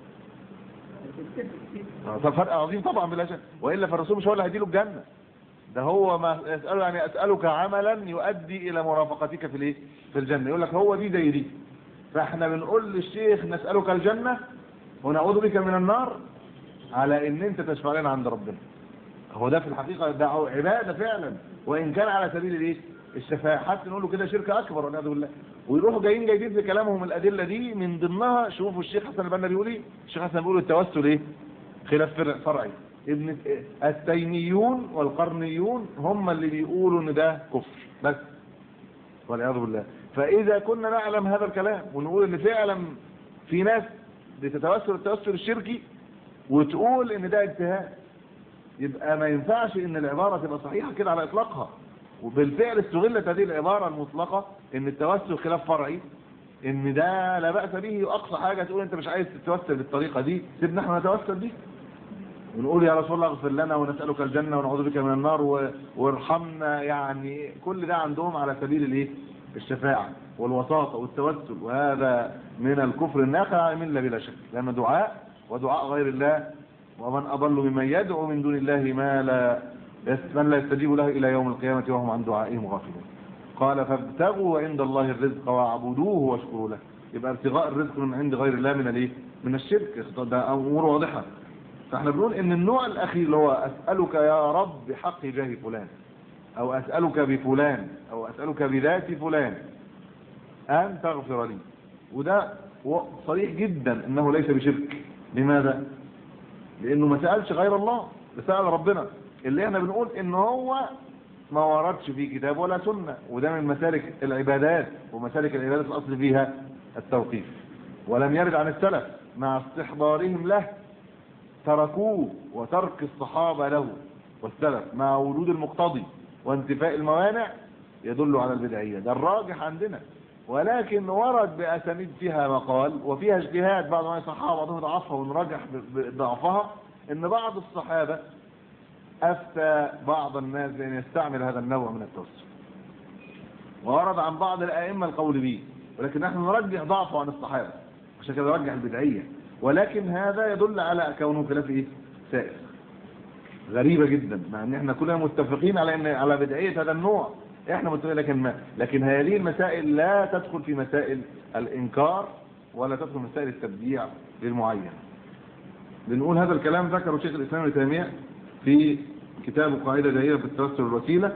آه، ده فرق عظيم طبعا بلا شك والا فالرسول مش هو اللي هيديله الجنه ده هو ما يساله يعني اسالك عملا يؤدي الى مرافقتك في الايه في الجنه يقول لك هو دي زي دي فاحنا بنقول للشيخ نسالك الجنه ونعوذ بك من النار على ان انت تشفع لنا عند ربنا هو ده في الحقيقه ده عباده فعلا وان كان على سبيل الايه الشفاعه حتى نقول له كده شرك اكبر والعياذ بالله ويروحوا جايين جايبين في كلامهم الادله دي من ضمنها شوفوا الشيخ حسن البنا بيقول ايه الشيخ حسن بيقول التوسل ايه خلاف فرع فرعي ابن التيميون والقرنيون هم اللي بيقولوا ان ده كفر بس والعياذ بالله فاذا كنا نعلم هذا الكلام ونقول ان فعلا في ناس بتتوسل التوسل الشركي وتقول ان ده اجتهاد يبقى ما ينفعش ان العبارة تبقى صحيحة كده على اطلاقها وبالفعل استغلت هذه العبارة المطلقة ان التوسل خلاف فرعي ان ده لا بأس به واقصى حاجة تقول انت مش عايز تتوسل بالطريقة دي سيبنا احنا نتوسل بيه ونقول يا رسول الله اغفر لنا ونسألك الجنة ونعوذ بك من النار و- وارحمنا يعني كل ده عندهم على سبيل الايه الشفاعة والوساطة والتوسل وهذا من الكفر الناخع عن الملة بلا شك لأن دعاء ودعاء غير الله ومن أضل ممن يدعو من دون الله ما لا يس- من لا يستجيب له إلى يوم القيامة وهم عن دعائهم غافلون قال فابتغوا عند الله الرزق واعبدوه واشكروا له يبقى ابتغاء الرزق من عند غير الله من الايه من الشرك ده امور واضحه فاحنا بنقول ان النوع الاخير اللي هو اسالك يا رب بحق جاه فلان او اسالك بفلان او اسالك بذات فلان ان تغفر لي وده و- صريح جدا انه ليس بشرك لماذا لانه ما سالش غير الله ده سال ربنا اللي احنا بنقول ان هو ما وردش في كتاب ولا سنه وده من مسالك العبادات ومسالك العبادات الاصل فيها التوقيف ولم يرد عن السلف مع استحضارهم له تركوه وترك الصحابة له والسلف مع وجود المقتضي وانتفاء الموانع يدل على البدعية ده الراجح عندنا ولكن ورد بأسانيد فيها مقال وفيها اجتهاد بعض ما يصحها وبعضهم يضعفها ونرجح ب- بضعفها ان بعض الصحابة افتى بعض الناس بان يستعمل هذا النوع من التوسل وورد عن بعض الائمة القول به ولكن نحن نرجح ضعفه عن الصحابة عشان كده نرجح البدعية ولكن هذا يدل على كونه خلاف ايه سائر غريبة جدا مع ان احنا كلنا متفقين على ان على بدعية هذا النوع احنا متفقين لكن ما لكن هذه المسائل لا تدخل في مسائل الانكار ولا تدخل في مسائل التبديع للمعين بنقول هذا الكلام ذكره شيخ الاسلام ابن تيميه في كتاب قاعده دائره في التوسل والوسيله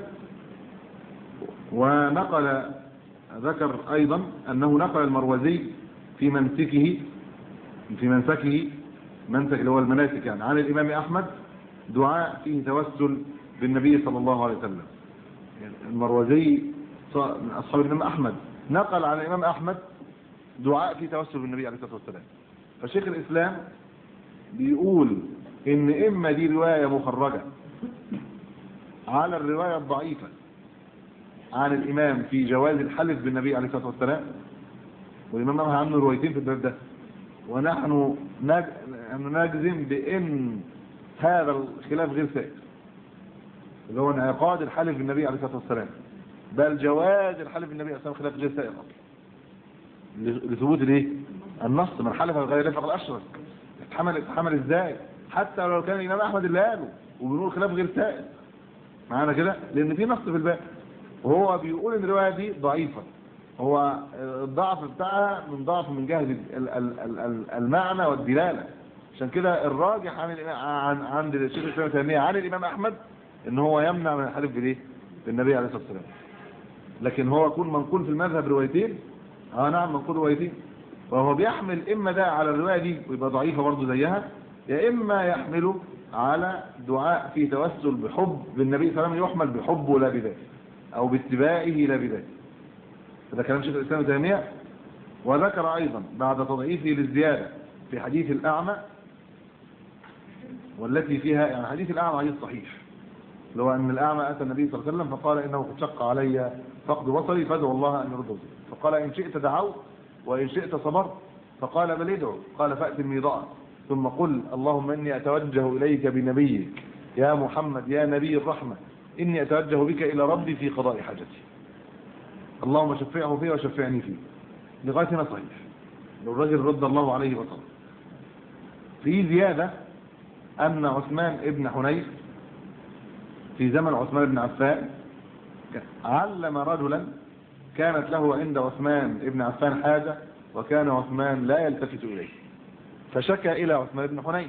ونقل ذكر ايضا انه نقل المروزي في منسكه في منسكه منسك اللي هو المناسك يعني عن الامام احمد دعاء فيه توسل بالنبي صلى الله عليه وسلم يعني المروزي ص- من اصحاب الامام احمد نقل عن الامام احمد دعاء فيه توسل بالنبي عليه الصلاه والسلام فشيخ الاسلام بيقول ان اما دي روايه مخرجه على الروايه الضعيفه عن الامام في جواز الحلف بالنبي عليه الصلاه والسلام والامام نهى عنه روايتين في الباب ده ونحن نج- نجزم بان هذا الخلاف غير سائر اللي هو انعقاد الحلف بالنبي عليه الصلاه والسلام بل جواز الحلف بالنبي عليه الصلاه والسلام خلاف غير سائر اصلا ل- لثبوت الايه النص من حلف بغير الله فقد اشرك اتحمل اتحمل ازاي حتى لو كان الامام احمد اللي قاله وبنقول خلاف غير سائر معانا كده لان في نص في الباب وهو بيقول ان الروايه دي ضعيفه هو الضعف بتاعها من ضعف من جهه ال- ال- ال- ال- المعنى والدلاله عشان كده الراجح عن الإمام- عن عند الشيخ الاسلام ابن تيميه عن الامام احمد ان هو يمنع من الحلف بالايه بالنبي عليه الصلاه والسلام لكن هو يكون منقول في المذهب روايتين اه نعم منقول روايتين وهو بيحمل اما ده على الروايه دي ويبقى ضعيفه برضه زيها يا اما يحمله على دعاء فيه توسل بحب بالنبي صلى الله عليه وسلم يحمل بحبه لا بذاته او باتباعه لا بذاته هذا كلام شيخ الاسلام ابن تيميه وذكر ايضا بعد تضعيفه للزياده في حديث الاعمى والتي فيها يعني حديث الاعمى حديث صحيح اللي هو ان الاعمى اتى النبي صلى الله عليه وسلم فقال انه قد شق علي فقد بصري فادعو الله ان يرد بصري فقال ان شئت دعوت وان شئت صبرت فقال بل ادعو قال فات الميضاء ثم قل اللهم اني اتوجه اليك بنبيك يا محمد يا نبي الرحمه اني اتوجه بك الى ربي في قضاء حاجتي اللهم شفعه فيه وشفعني فيه لغايه هنا صحيح لو الرجل رد الله عليه وصبر في زياده ان عثمان ابن حنيف في زمن عثمان بن عفان علم رجلا كانت له عند عثمان ابن عفان حاجة وكان عثمان لا يلتفت إليه فشكى إلى عثمان بن حنيف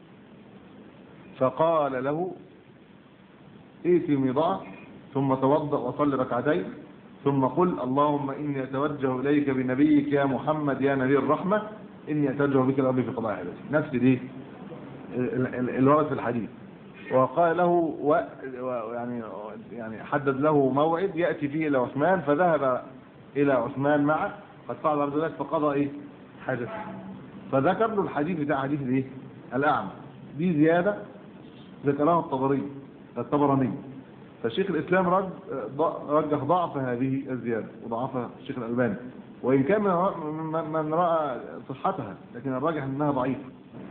فقال له ائت مضاء ثم توضأ وصل ركعتين ثم قل اللهم إني أتوجه إليك بنبيك يا محمد يا نبي الرحمة إني أتوجه بك الأرض في قضاء حاجتي نفس دي ال- ال- الورد في الحديث وقال له و و- يعني يعني حدد له موعد يأتي فيه إلى عثمان فذهب إلى عثمان معه قد فعل بعد ذلك فقضى إيه حاجته فذكر له الحديث بتاع حديث الإيه الأعمى دي زيادة ذكرها الطبري الطبراني فشيخ الإسلام رج ض- رجح ضعف هذه الزيادة وضعفها الشيخ الألباني وإن كان من رأى- من- من رأى صحتها لكن الراجح أنها ضعيفة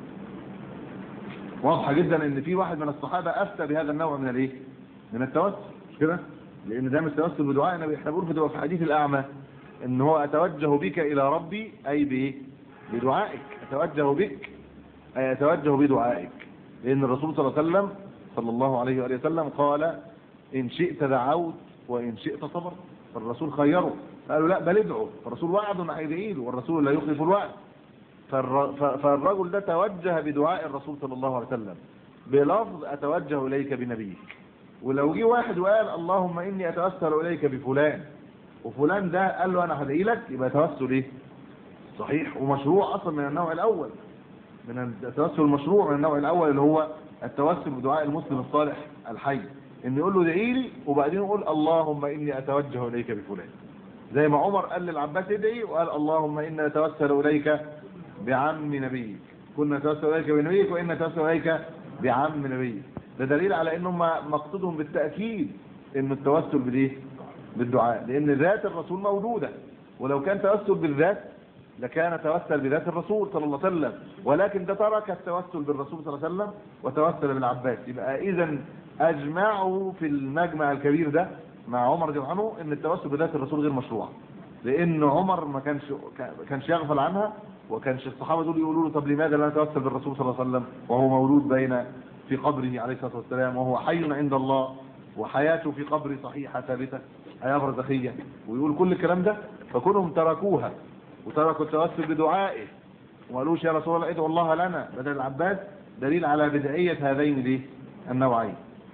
واضحة جدا ان في واحد من الصحابة افتى بهذا النوع من الايه من التوسل مش كده لان ده مش توسل بدعاء النبي احنا بنقول في في حديث الاعمى ان هو اتوجه بك الى ربي اي بايه بدعائك اتوجه بك اي اتوجه بدعائك لان الرسول صلى الله عليه وسلم صلى الله عليه واله وسلم قال ان شئت دعوت وان شئت صبرت فالرسول خيره قالوا لا بل ادعوا فالرسول وعد انه هيدعي له والرسول لا يخلف الوعد فالر- ف- فالرجل ده توجه بدعاء الرسول صلى الله عليه وسلم بلفظ اتوجه اليك بنبيك ولو جه واحد وقال اللهم اني اتوسل اليك بفلان وفلان ده قال له انا هدعي لك يبقى توسل ايه صحيح ومشروع اصلا من النوع الاول من التوسل المشروع من النوع الاول اللي هو التوسل بدعاء المسلم الصالح الحي ان يقول له ادعي لي وبعدين يقول اللهم اني اتوجه اليك بفلان زي ما عمر قال للعباس ادعي وقال اللهم انا نتوسل اليك بعم نبيك كنا نتوسل اليك بنبيك وان نتوسل اليك بعم نبيك ده دليل على انهم مقصودهم بالتاكيد ان التوسل بالايه بالدعاء لان ذات الرسول موجوده ولو كان توسل بالذات لكان توسل بذات الرسول صلى الله عليه وسلم ولكن ده ترك التوسل بالرسول صلى الله عليه وسلم وتوسل بالعباس يبقى اذا اجمعوا في المجمع الكبير ده مع عمر رضي الله عنه ان التوسل بذات الرسول غير مشروع لان عمر ما كانش كانش يغفل عنها وكانش الصحابه دول يقولوا له طب لماذا لا نتوسل بالرسول صلى الله عليه وسلم وهو مولود بين في قبره عليه الصلاه والسلام وهو حي عند الله وحياته في قبره صحيحه ثابته حياه برزخيه ويقول كل الكلام ده فكونهم تركوها وتركوا التوسل بدعائه وما قالوش يا رسول الله ادعو الله لنا بدل العباس دليل على بدعيه هذين الايه النوعين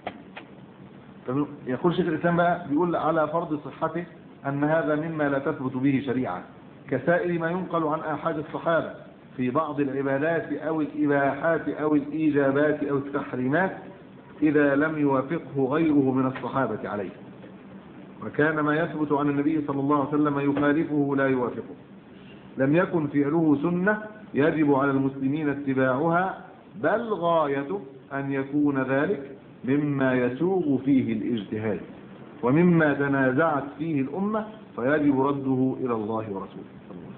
طب يقول شيخ الاسلام بقى بيقول على فرض صحته ان هذا مما لا تثبت به شريعه كسائر ما ينقل عن احاد الصحابه في بعض العبادات او الاباحات او الايجابات او التحريمات اذا لم يوافقه غيره من الصحابه عليه وكان ما يثبت عن النبي صلى الله عليه وسلم يخالفه لا يوافقه لم يكن فعله سنة يجب على المسلمين اتباعها بل غايته أن يكون ذلك مما يسوغ فيه الاجتهاد ومما تنازعت فيه الأمة فيجب رده إلى الله ورسوله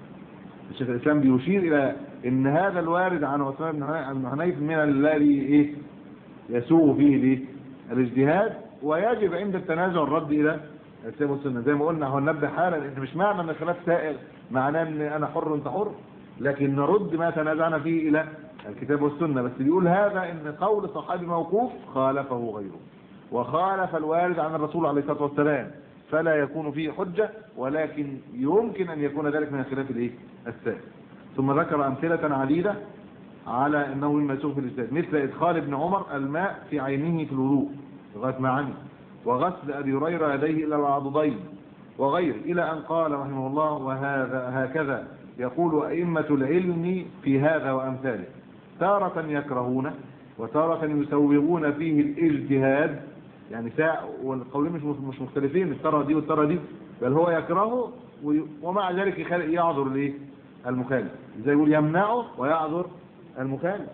الشيخ الإسلام بيشير إلى أن هذا الوارد عن عثمان بن حنيف من الذي إيه يسوغ فيه الإيه؟ الاجتهاد ويجب عند التنازع الرد إلى الكتاب والسنة زي ما قلنا هو ننبه حالا إن مش معنى أن الخلاف سائر معناه ان انا حر وانت حر لكن نرد ما تنازعنا فيه الى الكتاب والسنه بس بيقول هذا ان قول صحابي موقوف خالفه غيره وخالف الوارد عن الرسول عليه الصلاه والسلام فلا يكون فيه حجه ولكن يمكن ان يكون ذلك من الخلاف الايه السائر ثم ذكر امثله عديده على انه مما يسوغ في الاجتهاد مثل ادخال ابن عمر الماء في عينه في الوضوء لغايه ما عمي وغسل ابي هريره يديه الى العضدين وغيره إلى أن قال رحمه الله وهذا هكذا يقول أئمة العلم في هذا وأمثاله تارة يكرهون وتارة يسوغون فيه الاجتهاد يعني ساعة والقولين مش مش مختلفين الترى دي والترى دي بل هو يكرهه ومع ذلك يعذر الايه المخالف زي يقول يمنعه ويعذر المخالف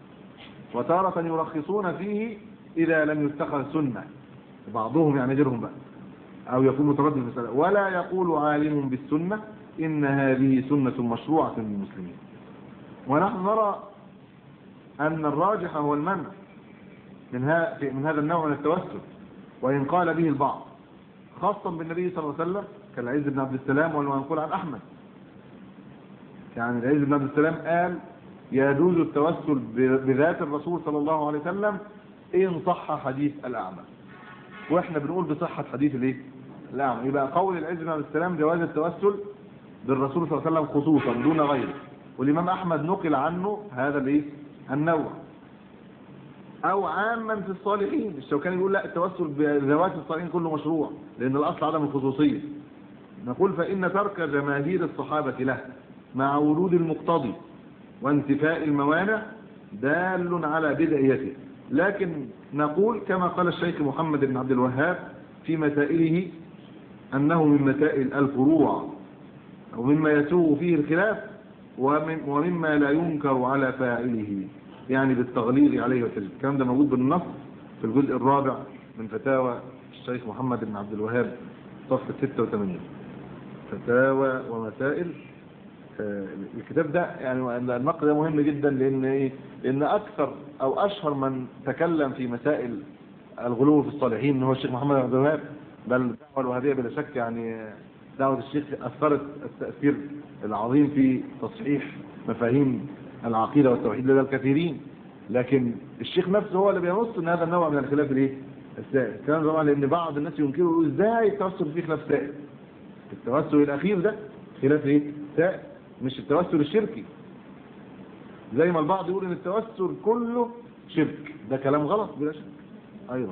وتارة يرخصون فيه إذا لم يتخذ سنة بعضهم يعني غيرهم بقى أو يكون متردد في المسألة ولا يقول عالم بالسنة إن هذه سنة مشروعة للمسلمين ونحن نرى أن الراجح هو المنع من, من هذا النوع من التوسل وإن قال به البعض خاصة بالنبي صلى الله عليه وسلم كالعز بن عبد السلام والمنقول عن أحمد يعني العز بن عبد السلام قال يجوز التوسل بذات الرسول صلى الله عليه وسلم إن صح حديث الأعمى واحنا بنقول بصحة حديث الايه الأعمى يبقى قول العز بن عبد السلام جواز التوسل بالرسول صلى الله عليه وسلم خصوصا دون غيره والإمام أحمد نقل عنه هذا الايه النوع أو عاما في الصالحين الشوكاني يقول لا التوسل بذوات الصالحين كله مشروع لأن الأصل عدم الخصوصية نقول فإن ترك جماهير الصحابة له مع ورود المقتضي وانتفاء الموانع دال على بدعيته لكن نقول كما قال الشيخ محمد بن عبد الوهاب في مسائله أنه من مسائل الفروع أو مما يسوغ فيه الخلاف ومن ومما لا ينكر على فاعله يعني بالتغليظ عليه والتجديد الكلام ده موجود بالنص في الجزء الرابع من فتاوى الشيخ محمد بن عبد الوهاب صفحة 86 فتاوى ومسائل الكتاب ده يعني النقد ده مهم جدا لان ايه لان اكثر او اشهر من تكلم في مسائل الغلو في الصالحين هو الشيخ محمد عبد الوهاب بل الدعوه الوهابيه بلا شك يعني دعوه الشيخ اثرت التاثير العظيم في تصحيح مفاهيم العقيده والتوحيد لدى الكثيرين لكن الشيخ نفسه هو اللي بينص ان هذا النوع من الخلاف الايه السائل الكلام طبعا لان بعض الناس ينكروا يقولوا ازاي التوسل فيه خلاف سائل التوسل الاخير ده خلاف ايه سائل مش التوسل الشركي زي ما البعض يقول ان التوسل كله شرك ده كلام غلط بلا شك ايضا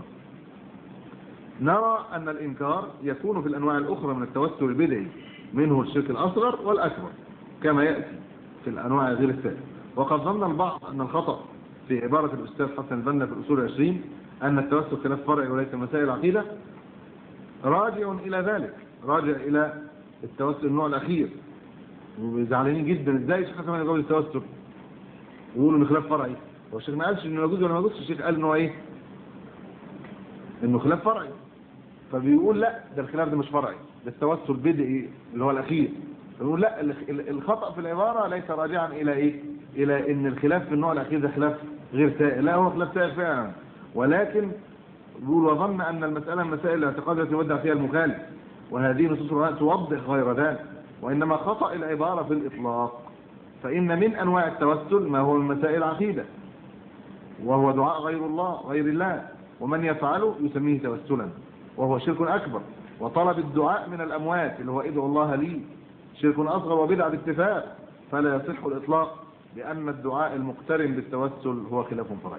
نرى ان الانكار يكون في الانواع الاخرى من التوسل البدعي منه الشرك الاصغر والاكبر كما ياتي في الانواع غير الثالث وقد ظن البعض ان الخطا في عباره الاستاذ حسن البنا في الاصول العشرين ان التوسل خلاف فرعي وليس مسائل العقيده راجع الى ذلك راجع الى التوسل النوع الاخير وزعلانين جدا ازاي الشيخ حسن يجوز التوسل ويقولوا انه خلاف فرعي هو الشيخ ما قالش انه يجوز ولا ما يجوزش الشيخ قال انه ايه انه خلاف فرعي فبيقول لا ده الخلاف ده مش فرعي ده التوسل بدعي اللي هو الاخير نقول لا ال- ال- الخطأ في العبارة ليس راجعا إلى إيه إلى إن الخلاف في النوع الأخير ده خلاف غير سائر لا هو خلاف سائر فعلا ولكن يقول وظن أن المسألة من مسائل الاعتقاد التي يودع فيها المخالف وهذه نصوص القرآن توضح غير ذلك وإنما خطأ العبارة في الإطلاق فإن من أنواع التوسل ما هو من مسائل العقيدة وهو دعاء غير الله غير الله ومن يفعله يسميه توسلا وهو شرك أكبر وطلب الدعاء من الأموات اللي هو ادعو الله لي شرك أصغر وبدعة باتفاق فلا يصح الإطلاق لأن الدعاء المقترن بالتوسل هو خلاف فرعي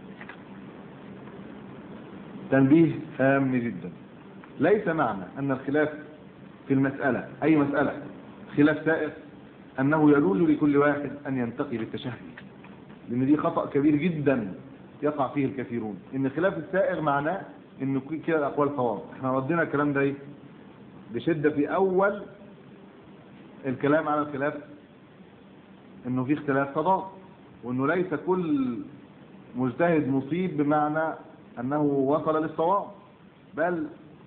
تنبيه هام جدا ليس معنى أن الخلاف في المسألة أي مسألة خلاف سائر أنه يجوز لكل واحد أن ينتقي بالتشهي لأن دي خطأ كبير جدا يقع فيه الكثيرون إن خلاف السائر معناه إن كده الأقوال صواب احنا ردينا الكلام ده إيه بشدة في أول الكلام على الخلاف إنه في اختلاف تضاد وإنه ليس كل مجتهد مصيب بمعنى أنه وصل للصواب بل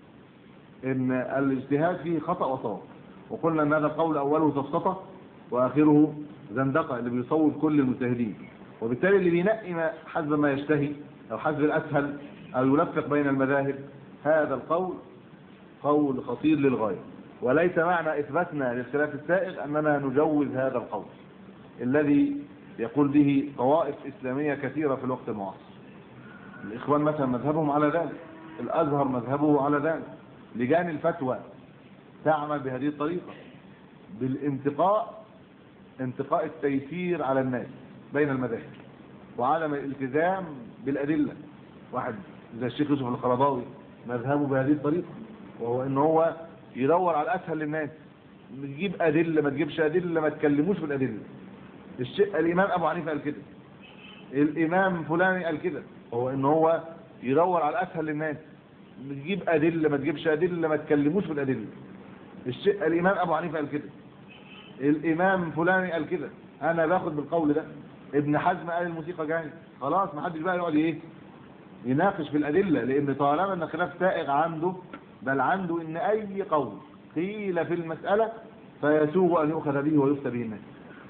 إن الاجتهاد فيه خطأ وصواب وقلنا أن هذا القول أوله سفسطة وآخره زندقة اللي بيصوب كل المجتهدين وبالتالي اللي بينقي ما حسب ما يشتهي أو حسب الأسهل أو يلفق بين المذاهب هذا القول قول خطير للغاية وليس معنى إثباتنا للخلاف السائغ أننا نجوز هذا القول الذي يقول به طوائف إسلامية كثيرة في الوقت المعاصر الإخوان مثلا مذهبهم على ذلك الأزهر مذهبه على ذلك لجان الفتوى تعمل بهذه الطريقة بالانتقاء انتقاء التيسير على الناس بين المذاهب وعدم الالتزام بالأدلة واحد زي الشيخ يوسف القرضاوي مذهبه بهذه الطريقة وهو ان هو يدور على الأسهل للناس تجيب أدلة ما تجيبش أدلة ما تكلموش بالأدلة الشيء الإمام أبو حنيفة قال كده الإمام فلاني قال كده هو ان هو يدور على الأسهل للناس تجيب أدلة ما تجيبش أدلة ما تكلموش بالأدلة الشيء الإمام أبو حنيفة قال كده الإمام فلاني قال كده أنا باخد بالقول ده ابن حزم قال الموسيقى جاهز خلاص ما حدش بقى يقعد ايه يناقش في الأدلة لأن طالما أن خلاف سائغ عنده بل عنده أن أي قول قيل في المسألة فيسوغ أن يؤخذ به ويفتى به الناس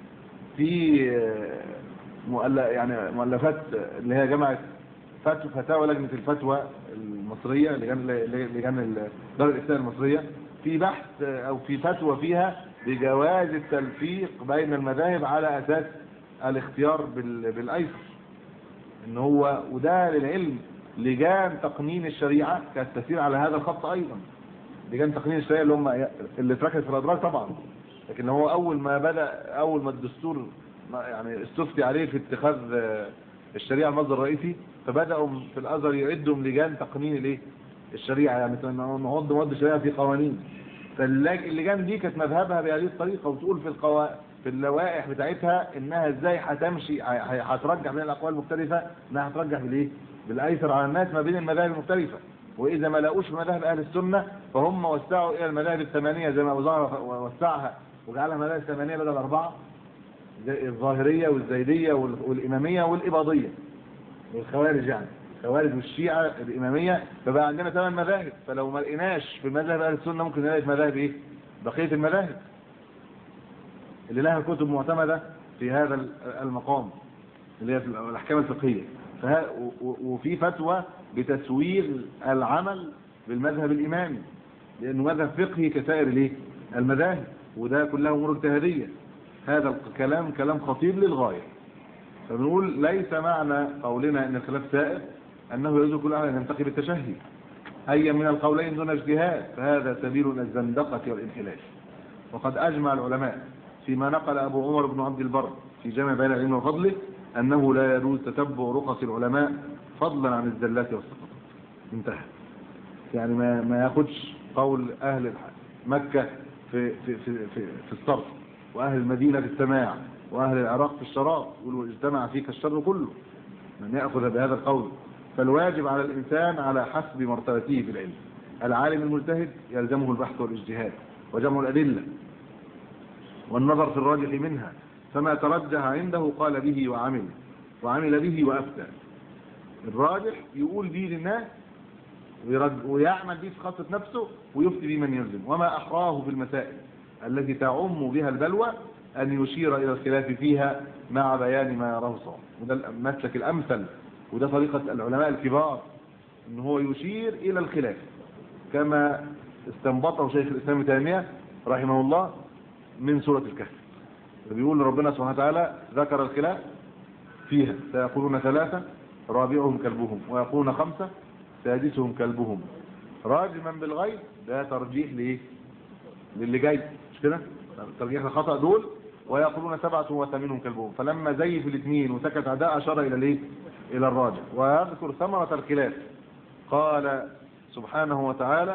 في مؤلف يعني مؤلفات اللي هي جمعت فتوى فتاوى لجنة الفتوى المصرية لجان لجان دار الإفتاء المصرية في بحث أو في فتوى فيها بجواز التلفيق بين المذاهب على أساس الاختيار بال- بالأيسر ان هو وده للعلم لجان تقنين الشريعة كانت تسير على هذا الخط ايضا لجان تقنين الشريعة اللي هم اللي اتركت في الادراج طبعا لكن هو اول ما بدأ اول ما الدستور ما- يعني استفتي عليه في اتخاذ آه، الشريعة المصدر الرئيسي فبدأوا في الازهر يعدوا لجان تقنين الايه الشريعة يعني مثلا نحط مواد الشريعة في قوانين فاللجان دي كانت مذهبها بهذه الطريقة وتقول في القوا... في اللوائح بتاعتها انها ازاي هتمشي ه- ه- هترجح بين الاقوال المختلفة انها هترجح بالايه بالايسر على الناس ما بين المذاهب المختلفة واذا ما لاقوش في مذاهب اهل السنة فهم وسعوا الى المذاهب الثمانية زي ما ابو زهر وسعها وجعلها مذاهب ثمانية بدل اربعة زي الظاهرية والزيدية وال- والامامية والاباضية والخوارج يعني الخوارج والشيعة الإمامية فبقى عندنا ثمان مذاهب فلو ما لقيناش في مذهب أهل السنة ممكن نلاقي في مذاهب إيه؟ بقية المذاهب اللي لها كتب معتمدة في هذا ال- المقام اللي هي في الأحكام الفقهية فها و- و- وفي فتوى بتسويغ العمل بالمذهب الإمامي لأنه مذهب فقهي كسائر الإيه؟ المذاهب وده كلها أمور اجتهادية هذا الكلام كلام خطير للغاية فبنقول ليس معنى قولنا ان الخلاف سائر انه يجوز كل احد ان ينتقي بالتشهي اي من القولين دون اجتهاد فهذا سبيل إلى الزندقه والانحلال وقد اجمع العلماء فيما نقل ابو عمر بن عبد البر في جامع بين العلم وفضله انه لا يجوز تتبع رخص العلماء فضلا عن الزلات والسقطات انتهى يعني ما ما ياخدش قول اهل الح- مكه في في في في, في الصرف واهل المدينه في السماع واهل العراق في الشراب يقولوا اجتمع فيك الشر كله من ياخذ بهذا القول فالواجب على الانسان على حسب مرتبته في العلم العالم المجتهد يلزمه البحث والاجتهاد وجمع الادله والنظر في الراجح منها فما ترجح عنده قال به وعمل وعمل به وافتى الراجح يقول به للناس ويرد- ويعمل به في خاصة نفسه ويفتي به من يلزم وما أحراه في المسائل التي تعم بها البلوى أن يشير إلى الخلاف فيها مع بيان ما يراه صواب وده المسلك الأمثل وده طريقة العلماء الكبار ان هو يشير الى الخلاف كما استنبطه شيخ الاسلام ابن تيميه رحمه الله من سوره الكهف بيقول ربنا سبحانه وتعالى ذكر الخلاف فيها سيقولون ثلاثه رابعهم كلبهم ويقولون خمسه سادسهم كلبهم راجما بالغيب ده ترجيح لايه للي جاي مش كده ترجيح الخطا دول ويقولون سبعه وثامنهم كلبهم فلما زي في الاثنين وسكت عداء اشار الى الايه الى الراجع ويذكر ثمره الخلاف قال سبحانه وتعالى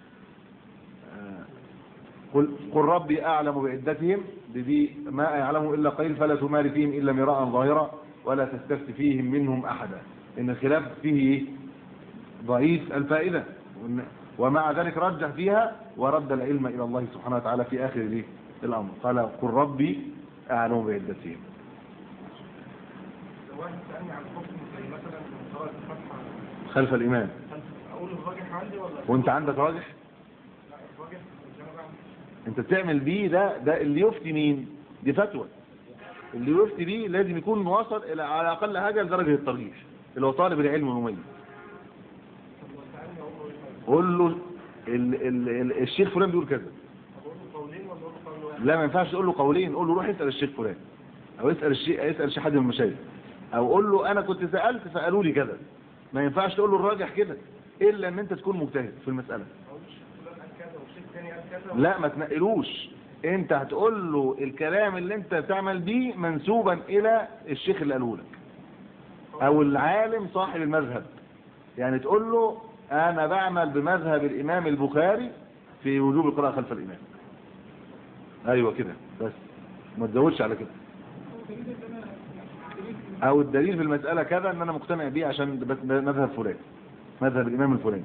قل, قل ربي أعلم بعدتهم بدي ما يعلمه إلا قليل فلا تمار فيهم إلا مراء ظاهرا ولا تستفت فيهم منهم أحدا إن الخلاف فيه ضعيف الفائدة ومع ذلك رجح فيها ورد العلم إلى الله سبحانه وتعالى في آخر الأمر قال قل ربي أعلم بعدتهم لو واحد سألني عن حكم زي مثلا قراءة الفاتحة خلف الإمام أقول الراجح عندي ولا وانت عندك راجح لا الراجح مش أنا بعمل انت بتعمل بيه ده ده اللي يفتي مين دي فتوى اللي يفتي بيه لازم يكون وصل الى على اقل حاجه لدرجه الترجيح اللي هو طالب العلم المميز طب لو سألني أقول له إيه؟ قول له ال ال ال الشيخ فلان بيقول كذا أقول له قولين ولا أقول له قول واحد؟ لا ما ينفعش تقول له قولين قول له روح اسال الشيخ فلان او اسال الشيخ اسال شيخ حد من المشايخ او قول له انا كنت سالت فقالوا لي كذا ما ينفعش تقول له الراجح كده الا ان انت تكون مجتهد في المساله ما أقولش فلان قال كذا والشيخ الثاني قال كذا لا ما تنقلوش انت هتقول له الكلام اللي انت بتعمل بيه منسوبا الى الشيخ اللي قاله لك او العالم صاحب المذهب يعني تقول له انا بعمل بمذهب الامام البخاري في وجوب القراءه خلف الامام ايوه كده بس ما تزودش على كده او الدليل في المساله كذا ان انا مقتنع بيه عشان بس مذهب فلان مذهب الامام الفلاني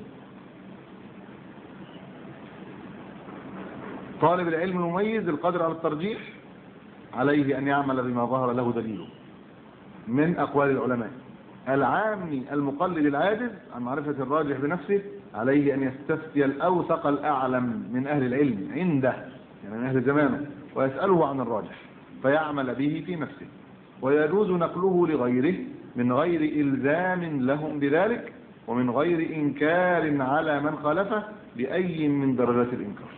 طالب العلم المميز القادر على الترجيح عليه أن يعمل بما ظهر له دليله من أقوال العلماء العامي المقلد العاجز عن معرفة الراجح بنفسه عليه أن يستفتي الأوثق الأعلم من أهل العلم عنده يعني من أهل زمانه ويسأله عن الراجح فيعمل به في نفسه ويجوز نقله لغيره من غير إلزام لهم بذلك ومن غير إنكار على من خالفه بأي من درجات الإنكار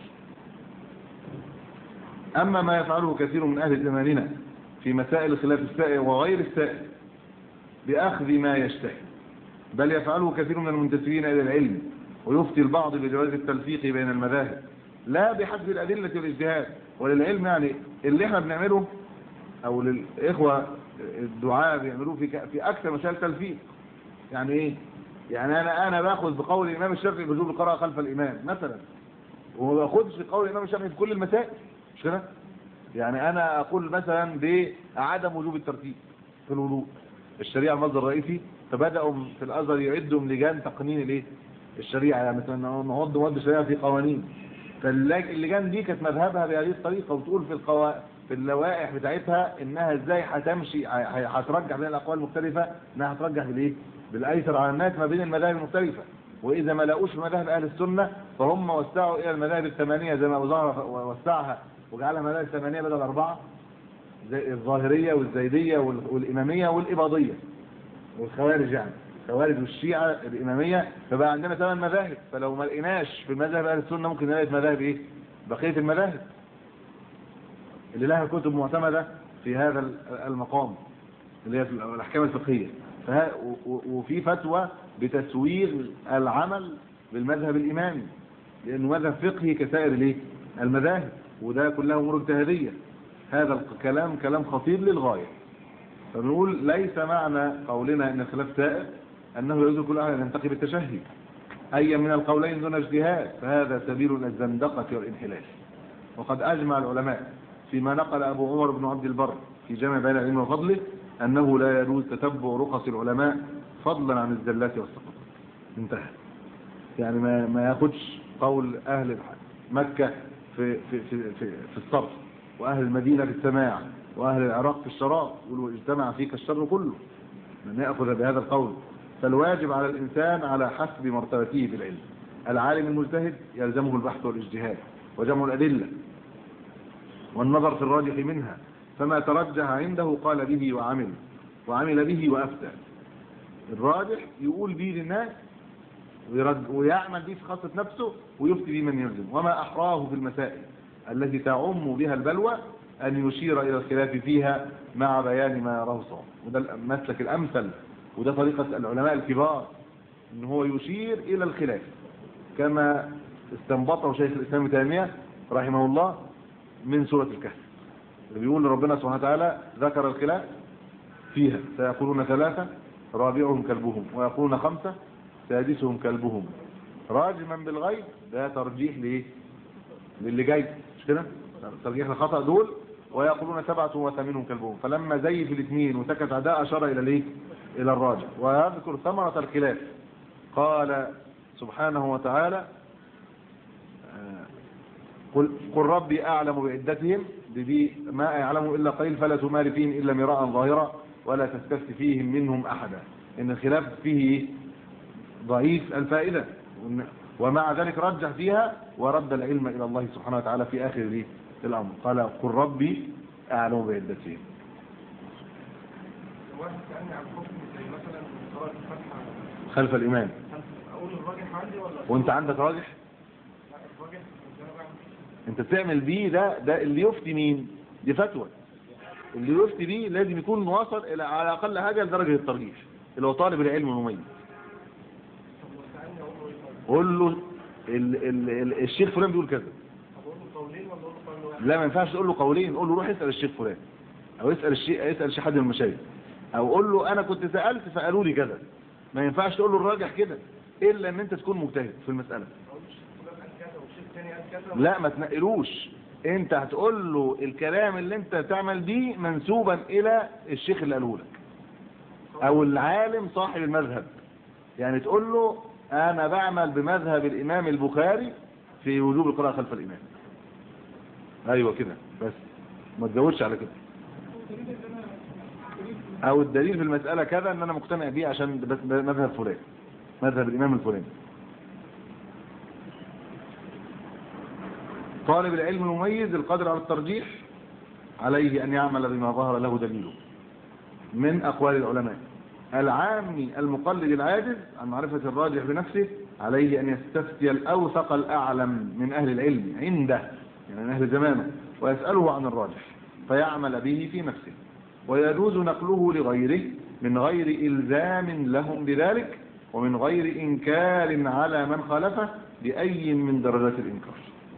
أما ما يفعله كثير من أهل زماننا في مسائل الخلاف السائر وغير السائر بأخذ ما يشتهي بل يفعله كثير من المنتسبين إلى العلم ويفتي البعض بجواز التلفيق بين المذاهب لا بحسب الأدلة والاجتهاد وللعلم يعني اللي احنا بنعمله أو للإخوة الدعاء بيعملوه في ك- في أكثر مسائل تلفيق يعني إيه؟ يعني أنا أنا باخذ بقول الإمام الشافعي بوجوب القراءة خلف الإمام مثلا وما باخدش بقول الإمام الشافعي في كل المسائل مش كده؟ يعني أنا أقول مثلا بعدم وجوب الترتيب في الوضوء الشريعة المصدر الرئيسي فبدأوا في الأزهر يعدوا لجان تقنين الايه الشريعة يعني مثلا نعد مواد الشريعة في قوانين فاللجان دي كانت مذهبها بهذه الطريقة وتقول في القوا... في اللوائح بتاعتها انها ازاي هتمشي ه- هترجح بين الاقوال المختلفة انها هترجح بالايه بالايسر على الناس ما بين المذاهب المختلفة واذا ما لقوش في مذاهب اهل السنة فهم وسعوا الى المذاهب الثمانية زي ما ابو زهرة وسعها وجعلها مذاهب ثمانية بدل اربعة زي الظاهرية والزيدية وال- والامامية والاباضية والخوارج يعني الخوارج والشيعة الإمامية فبقى عندنا ثمان مذاهب فلو ما لقيناش في المذاهب أهل السنة ممكن نلاقي في مذاهب إيه؟ بقية المذاهب اللي لها كتب معتمدة في هذا ال- المقام اللي هي في الأحكام الفقهية فها و- و- وفي فتوى بتسويغ العمل بالمذهب الإمامي لأنه مذهب فقهي كسائر الإيه؟ المذاهب وده كلها أمور اجتهادية هذا الكلام كلام خطير للغاية فبنقول ليس معنى قولنا ان الخلاف سائر انه يجوز كل احد ان ينتقي بالتشهي ايا من القولين دون اجتهاد فهذا سبيل الزندقه والانحلال وقد اجمع العلماء فيما نقل ابو عمر بن عبد البر في جامع بين العلم وفضله انه لا يجوز تتبع رخص العلماء فضلا عن الزلات والسقطات انتهى يعني ما ما ياخدش قول اهل الح- مكه في في في في, في الصرف واهل المدينه في السماع واهل العراق في الشراب يقولوا اجتمع فيك الشر كله من ياخذ بهذا القول فالواجب على الانسان على حسب مرتبته في العلم العالم المجتهد يلزمه البحث والاجتهاد وجمع الادله والنظر في الراجح منها فما ترجح عنده قال به وعمل وعمل به وأفتى الراجح يقول به للناس ويرد ويعمل به في خاصة نفسه ويفتي به من يلزم وما أحراه في المسائل التي تعم بها البلوى أن يشير إلى الخلاف فيها مع بيان ما يراه صواب وده المسلك الأمثل وده طريقة العلماء الكبار إن هو يشير إلى الخلاف كما استنبطه شيخ الإسلام ابن تيمية رحمه الله من سورة الكهف اللي بيقول ربنا سبحانه وتعالى ذكر الخلاف فيها سيقولون ثلاثة رابعهم كلبهم ويقولون خمسة سادسهم كلبهم راجما بالغيب ده ترجيح لإيه للي جاي مش كده ترجيح الخطأ دول ويقولون سبعة وثمانهم كلبهم فلما زي في الاثنين وسكت عداء أشار إلى الايه إلى الراجع ويذكر ثمرة الخلاف قال سبحانه وتعالى آه، قل, قل ربي أعلم بعدتهم دي ما يعلم إلا قليل فلا تمار فيهم إلا مراء ظاهرا ولا تستفت فيهم منهم أحدا إن الخلاف فيه ضعيف الفائدة ومع ذلك رجح فيها ورد العلم إلى الله سبحانه وتعالى في آخر ذي الأمر قال قل ربي أعلم بعدتهم واحد سألني عن حكم زي مثلا قراءة الفاتحة خلف الإمام أقول الراجح عندي ولا وانت عندك راجح لا الراجح بس أنا بعمل انت بتعمل بيه ده ده اللي يفتي مين دي فتوى اللي يفتي بيه لازم يكون واصل الى على اقل حاجه لدرجه الترجيح اللي هو طالب العلم المميز طب لو سألني أقول له إيه طيب؟ قول له ال ال ال الشيخ فلان بيقول كذا أقول له قولين ولا أقول له قول واحد؟ لا ما ينفعش تقول له قولين قول له روح اسال الشيخ فلان او اسال الشيخ اسال الشيخ حد من المشايخ او قول له انا كنت سالت فقالوا لي كذا ما ينفعش تقول له الراجح كده الا ان انت تكون مجتهد في المساله أقول له الشيخ فلان قال كذا والشيخ الثاني قال كذا لا ما تنقلوش انت هتقول له الكلام اللي انت تعمل بيه منسوبا الى الشيخ اللي قاله لك او العالم صاحب المذهب يعني تقول له انا بعمل بمذهب الامام البخاري في وجوب القراءة خلف الامام ايوه كده بس ما تزودش على كده او الدليل في المسألة كذا ان انا مقتنع بيه عشان بس مذهب فلان مذهب الامام الفلاني طالب العلم المميز القادر على الترجيح عليه أن يعمل بما ظهر له دليله من أقوال العلماء العامي المقلد العاجز عن معرفة الراجح بنفسه عليه أن يستفتي الأوثق الأعلم من أهل العلم عنده يعني من أهل زمانه ويسأله عن الراجح فيعمل به في نفسه ويجوز نقله لغيره من غير إلزام لهم بذلك ومن غير إنكار على من خالفه بأي من درجات الإنكار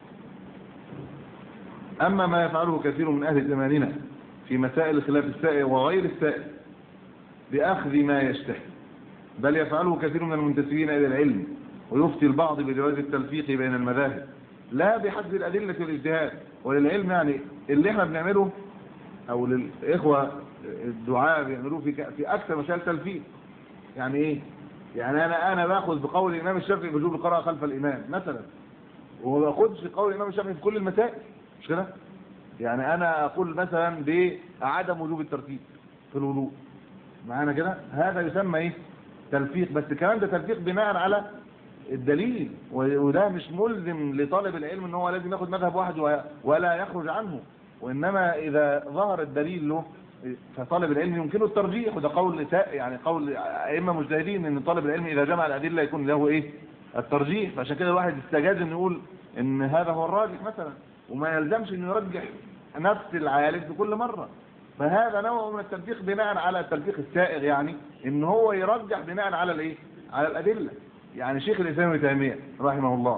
أما ما يفعله كثير من أهل زماننا في مسائل خلاف السائل وغير السائل بأخذ ما يشتهي بل يفعله كثير من المنتسبين إلى العلم ويفتي البعض بجواز التلفيق بين المذاهب لا بحد الأدلة والاجتهاد وللعلم يعني اللي احنا بنعمله أو للإخوة الدعاء بيعملوه في ك- في أكثر مسائل تلفيق يعني إيه؟ يعني أنا أنا باخذ بقول الإمام الشافعي بوجوب القراءة خلف الإمام مثلا وما باخدش قول الإمام الشافعي في كل المسائل مش كده يعني انا اقول مثلا بعدم وجوب الترتيب في الوضوء معانا كده هذا يسمى ايه تلفيق بس الكلام ده تلفيق بناء على الدليل و- وده مش ملزم لطالب العلم ان هو لازم ياخد مذهب واحد و- ولا يخرج عنه وانما اذا ظهر الدليل له فطالب العلم يمكنه الترجيح وده قول سا- يعني قول ائمه مجتهدين ان طالب العلم اذا جمع الادله يكون له ايه الترجيح فعشان كده الواحد استجاز انه يقول ان هذا هو الراجح مثلا وما يلزمش انه يرجح نفس العالم في كل مرة فهذا نوع من التلفيق بناء على التلفيق السائغ يعني ان هو يرجح بناء على الايه على الادله يعني شيخ الاسلام ابن تيميه رحمه الله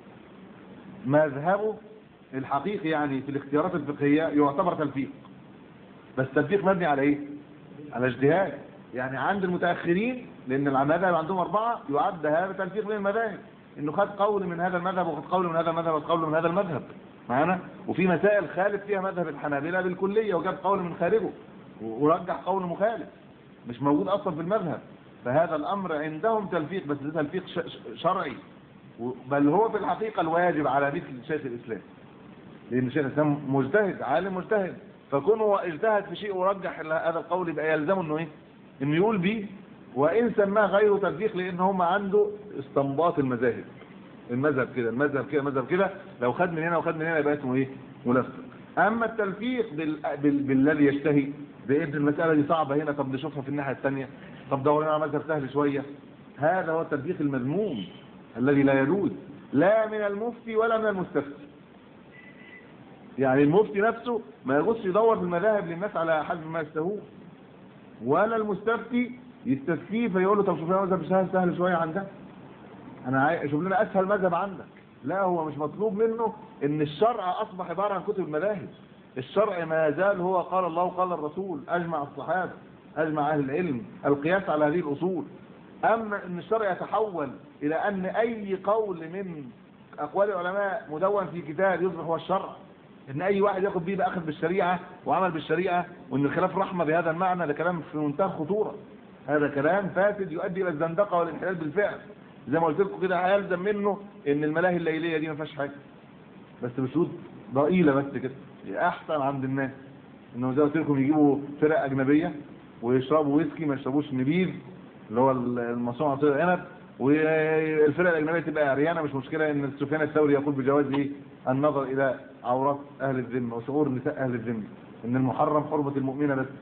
مذهبه الحقيقي يعني في الاختيارات الفقهيه يعتبر تلفيق بس تلفيق مبني على ايه على اجتهاد يعني عند المتاخرين لان المذاهب عندهم اربعه يعد هذا تلفيق بين المذاهب انه خد قول من هذا المذهب وخد قول من هذا المذهب وخد قول من هذا المذهب معانا وفي مسائل خالف فيها مذهب الحنابلة بالكلية وجاب قول من خارجه و- ورجح قول مخالف مش موجود اصلا في المذهب فهذا الامر عندهم تلفيق بس ده تلفيق ش- ش- شرعي و- بل هو في الحقيقة الواجب على مثل شيخ الاسلام لان شيخ الاسلام مجتهد عالم مجتهد فكونه هو اجتهد في شيء ورجح ال- هذا القول يبقى يلزمه انه ايه انه يقول بيه وان سماه غيره تلفيق لان هم عنده استنباط المذاهب المذهب كده المذهب كده المذهب كده لو خد من هنا وخد من هنا يبقى اسمه ايه ملفق اما التلفيق بال... بال... بالذي يشتهي بان المساله دي صعبه هنا طب نشوفها في الناحيه الثانيه طب دور لنا على مذهب سهل شويه هذا هو التلفيق المذموم الذي لا يجوز لا من المفتي ولا من المستفتي يعني المفتي نفسه ما يغص يدور في المذاهب للناس على حسب ما يستهوه ولا المستفتي يستفتيه فيقول له طب شوف لنا مذهب سهل سهل شويه عن ده انا عايز شوف لنا اسهل مذهب عندك لا هو مش مطلوب منه ان الشرع اصبح عباره عن كتب المذاهب الشرع ما زال هو قال الله وقال الرسول اجمع الصحابه اجمع اهل العلم القياس على هذه الاصول اما ان الشرع يتحول الى ان اي قول من اقوال العلماء مدون في كتاب يصبح هو الشرع ان اي واحد ياخد بيه باخذ بالشريعه وعمل بالشريعه وان الخلاف رحمه بهذا المعنى ده كلام في منتهى الخطوره هذا كلام فاسد يؤدي الى الزندقه والانحلال بالفعل زي ما قلت لكم كده هيلزم منه ان الملاهي الليليه دي ما فيهاش حاجه بس بشروط ضئيله بس كده احسن عند الناس انه زي ما قلت لكم يجيبوا فرق اجنبيه ويشربوا ويسكي ما يشربوش نبيذ اللي هو المصنوع عصير العنب والفرق الاجنبيه تبقى عريانه مش مشكله ان سفيان الثوري يقول بجواز ايه النظر الى عورات اهل الذمه وشعور نساء اهل الذمه ان المحرم حرمه المؤمنه بس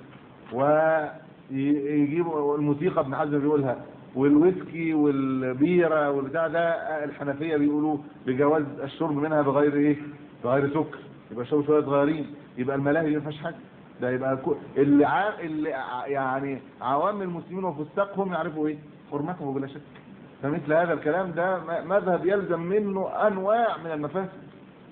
ويجيبوا الموسيقى ابن حزم بيقولها والويسكي والبيرة والبتاع ده الحنفية بيقولوا بجواز الشرب منها بغير ايه بغير سكر يبقى شرب شوية صغيرين يبقى الملاهي ما فيهاش حاجة ده يبقى كو... اللي, ع... اللي ع... يعني عوام المسلمين وفساقهم يعرفوا ايه حرمته بلا شك فمثل هذا الكلام ده مذهب يلزم منه انواع من المفاسد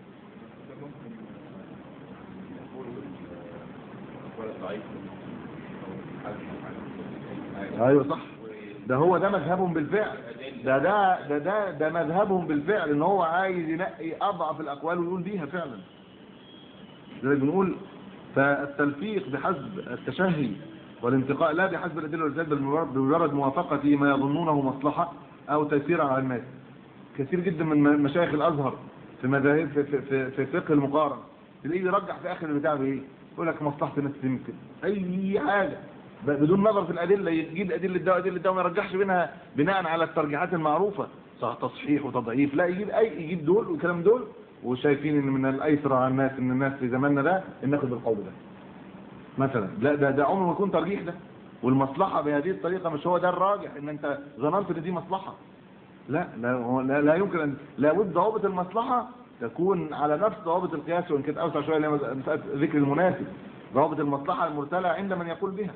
ايوه صح ده هو ده مذهبهم بالفعل ده ده ده ده, ده مذهبهم بالفعل ان هو عايز ينقي اضعف الاقوال ويقول بيها فعلا زي بنقول فالتلفيق بحسب التشهي والانتقاء لا بحسب الادله والرسالة بل بمجرد موافقه ما يظنونه مصلحه او تيسيرا على الناس كثير جدا من مشايخ الازهر في مذاهب في, في, في, في فقه المقارنه تلاقيه يرجح في اخر البتاع بايه يقول لك مصلحه الناس يمكن اي حاجه بدون نظر في الأدلة يجيب أدلة ده وأدلة ده وما يرجحش بينها بناء على الترجيحات المعروفة صح تصحيح وتضعيف لا يجيب أي يجيب دول والكلام دول وشايفين إن من الأيسر على الناس إن الناس في زماننا ده إن ناخد بالقول ده مثلا لا ده ده عمره ما يكون ترجيح ده والمصلحة بهذه الطريقة مش هو ده الراجح إن أنت ظننت إن دي مصلحة لا لا لا, لا يمكن أن لابد ضوابط المصلحة تكون على نفس ضوابط القياس وإن كانت أوسع شوية مسألة ذكر المناسب ضوابط المصلحة المرسلة عند من يقول بها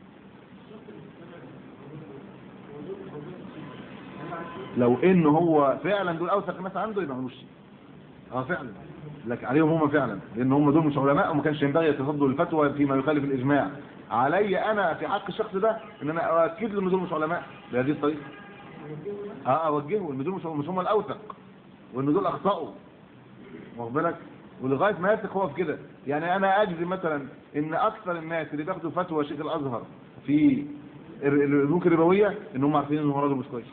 لو ان هو فعلا دول اوثق ناس عنده يبقى ملوش اه فعلا لكن عليهم هم فعلا لان هم دول مش علماء وما كانش ينبغي يتصدوا الفتوى فيما يخالف الاجماع علي انا في حق الشخص ده ان انا اؤكد له ان دول مش علماء بهذه الطريقه اه اوجهه ان دول مش مش هم الاوثق وان دول اخطاوا واخد بالك ولغايه ما يثق هو في كده يعني انا اجزم مثلا ان اكثر الناس اللي بياخدوا فتوى شيخ الازهر في البنوك الربويه ان هم عارفين ان هو راجل مش كويس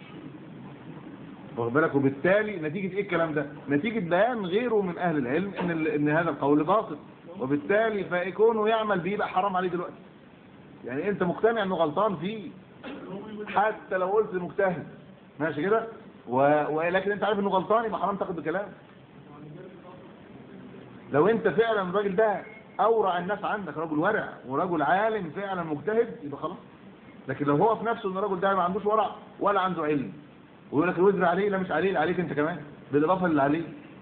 واخد بالك وبالتالي نتيجة ايه الكلام ده نتيجة بيان غيره من اهل العلم ان, ان هذا القول باطل وبالتالي فيكونه يعمل بيه يبقى حرام عليه دلوقتي يعني انت مقتنع انه غلطان فيه حتى لو قلت مجتهد ماشي كده و... ولكن انت عارف انه غلطان يبقى حرام تاخد بكلامه لو انت فعلا الراجل ده اورع الناس عندك رجل ورع ورجل عالم فعلا مجتهد يبقى خلاص لكن لو هو في نفسه ان الراجل ده ما عندوش ورع ولا عنده علم ويقول لك الوزر عليه لا مش عليه عليك انت كمان بالاضافه اللي عليه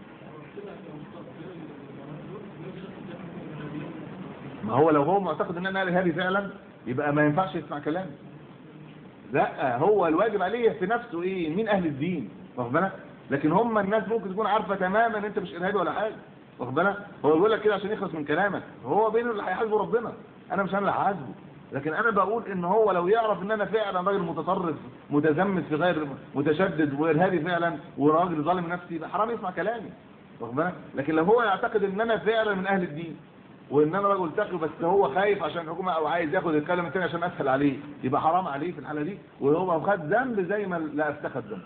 ما هو لو هو معتقد ان انا ارهابي فعلا يبقى ما ينفعش يسمع كلامي لا هو الواجب عليه في نفسه ايه مين اهل الدين واخد بالك لكن هم الناس ممكن تكون عارفه تماما ان انت مش ارهابي ولا حاجه واخد بالك هو بيقول لك كده عشان يخلص من كلامك هو بينه اللي هيحاسبه ربنا انا مش انا اللي هحاسبه لكن انا بقول ان هو لو يعرف ان انا فعلا راجل متطرف متزمت في غير متشدد وارهابي فعلا وراجل ظالم نفسي يبقى حرام يسمع كلامي واخد بالك لكن لو هو يعتقد ان انا فعلا من اهل الدين وان انا راجل تقي بس هو خايف عشان الحكومه او عايز ياخد الكلام الثاني عشان اسهل عليه يبقى حرام عليه في الحاله دي وهو خد ذنب زي ما لا افتخذ ذنب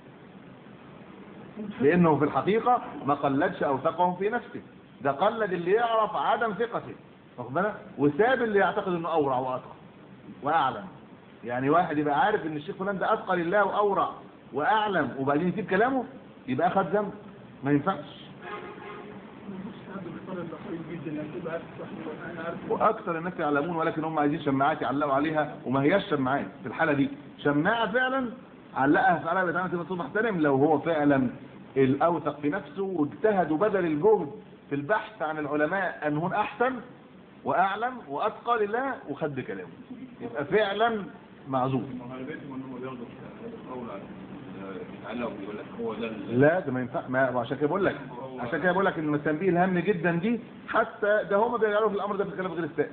لانه في الحقيقه ما قلدش اوثقهم في نفسه ده قلد اللي يعرف عدم ثقته واخد بالك وساب اللي يعتقد انه اورع واتقى واعلم يعني واحد يبقى عارف ان الشيخ فلان ده اتقى لله واورع واعلم وبعدين يسيب كلامه يبقى اخذ ذنب ما ينفعش قريب جدا انك تبقى صح انا عارف واكثر الناس يعلمون ولكن هم عايزين شماعات يعلقوا عليها وما هياش شماعات في الحاله دي شماعه فعلا علقها في علامه بتاعت المصروف محترم لو هو فعلا الاوثق في نفسه واجتهد وبذل الجهد في البحث عن العلماء انهم احسن واعلم واتقى لله وخد كلامه يبقى فعلا معذور غالبيتهم ان هم بياخدوا القول على يتعلقوا يقول لك هو ده ال- لا ده ما ينفع ما عشان كده بقول لك عشان كده بقول لك ان التنبيه الهام جدا دي حتى ده هم بيجعلوا في الامر ده في الخلاف غير السائر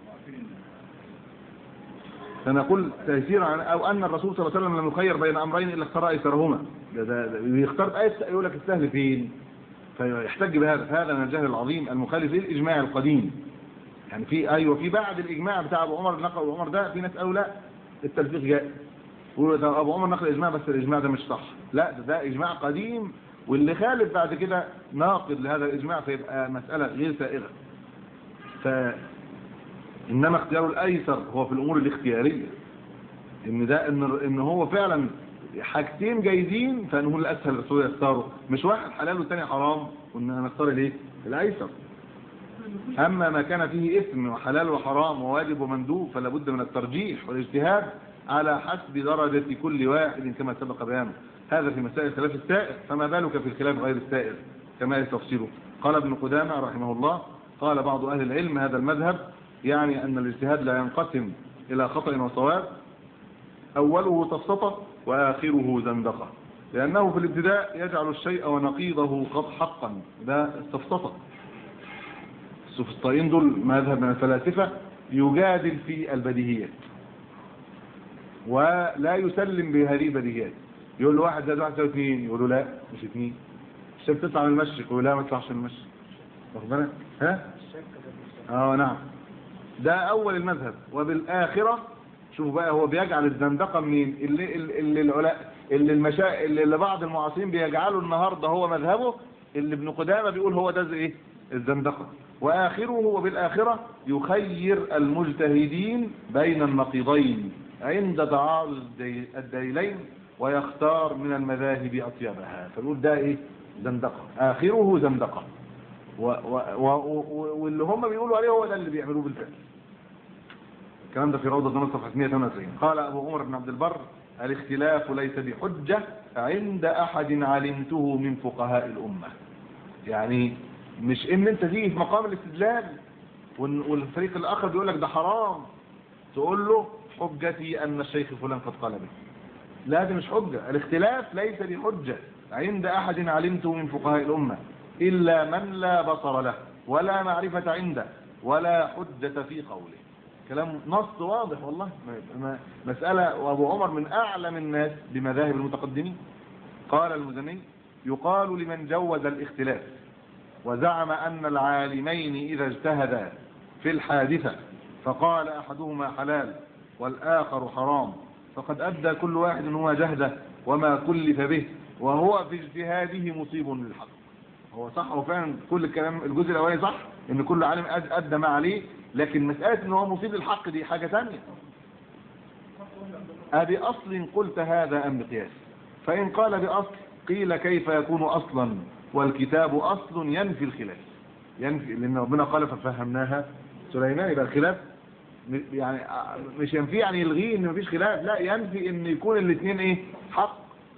سنقول تيسيرا عن او ان الرسول صلى الله عليه وسلم لم يخير بين امرين الا اختار ايسرهما ده ده, ده بيختار ايه يقول لك السهل فين فيحتج بهذا هذا من الجهل العظيم المخالف للاجماع القديم يعني في ايوه في بعد الاجماع بتاع ابو عمر نقل ابو عمر ده في ناس قالوا لا التلفيق جائز يقولوا ده ابو عمر نقل اجماع بس الاجماع ده مش صح لا ده, ده اجماع قديم واللي خالف بعد كده ناقض لهذا الاجماع فيبقى مساله غير سائغه ف انما اختيار الايسر هو في الامور الاختياريه ان ده ان ان هو فعلا حاجتين جايزين فنقول الاسهل الرسول يختاره مش واحد حلال والثاني حرام وان انا اختار الايه الايسر اما ما كان فيه اثم وحلال وحرام وواجب ومندوب فلا بد من الترجيح والاجتهاد على حسب درجة كل واحد كما سبق بيانه هذا في مسائل خلاف السائر فما بالك في الخلاف غير السائر كما تفصيله قال ابن قدامة رحمه الله قال بعض أهل العلم هذا المذهب يعني أن الاجتهاد لا ينقسم إلى خطأ وصواب أوله تفسطة وآخره زندقة لأنه في الابتداء يجعل الشيء ونقيضه قد حقا ده التفسطة السفسطائيين دول مذهب من الفلاسفة يجادل في البديهيات ولا يسلم بهذه البديهيات يقول له واحد زائد واحد يساوي اثنين يقول له لا مش اثنين الشمس تطلع من المشرق يقول لا ما تطلعش من المشرق واخد بالك ها اه نعم ده اول المذهب وبالاخره شوفوا بقى هو بيجعل الزندقه منين اللي اللي العلاء اللي المشا اللي بعض المعاصرين بيجعلوا النهارده هو مذهبه اللي ابن قدامه بيقول هو ده زي ايه الزندقه واخره وبالاخره يخير المجتهدين بين النقيضين عند تعارض الدي- الدليلين ويختار من المذاهب اطيبها فنقول ده ايه زندقه اخره زندقه و و و و واللي هم بيقولوا عليه هو ده اللي بيعملوه بالفعل الكلام ده في روضة النص صفحة 198 قال أبو عمر بن عبد البر الاختلاف ليس بحجة عند أحد علمته من فقهاء الأمة يعني مش ان انت تيجي في مقام الاستدلال وال- والفريق الاخر بيقول لك ده حرام تقول له حجتي ان الشيخ فلان قد قال به لا ده مش حجة الاختلاف ليس بحجة عند احد علمته من فقهاء الامة الا من لا بصر له ولا معرفة عنده ولا حجة في قوله كلام نص واضح والله ما- ما- مسألة وابو عمر من اعلم الناس بمذاهب المتقدمين قال المزني يقال لمن جوز الاختلاف وزعم أن العالمين إذا اجتهدا في الحادثة فقال أحدهما حلال والآخر حرام فقد أدى كل واحد هو جهده وما كلف به وهو في اجتهاده مصيب للحق هو صح هو فعلا كل الكلام الجزء الأولاني صح إن كل عالم أد- أدى ما عليه لكن مسألة إن هو مصيب للحق دي حاجة ثانية أبي أصل قلت هذا أم بقياس فإن قال بأصل قيل كيف يكون أصلا والكتاب أصل ينفي الخلاف ينفي لأن ربنا قال ففهمناها سليمان يبقى الخلاف م- يعني ع- مش ينفي يعني يلغيه ان مفيش خلاف لا ينفي ان يكون الاثنين ايه حق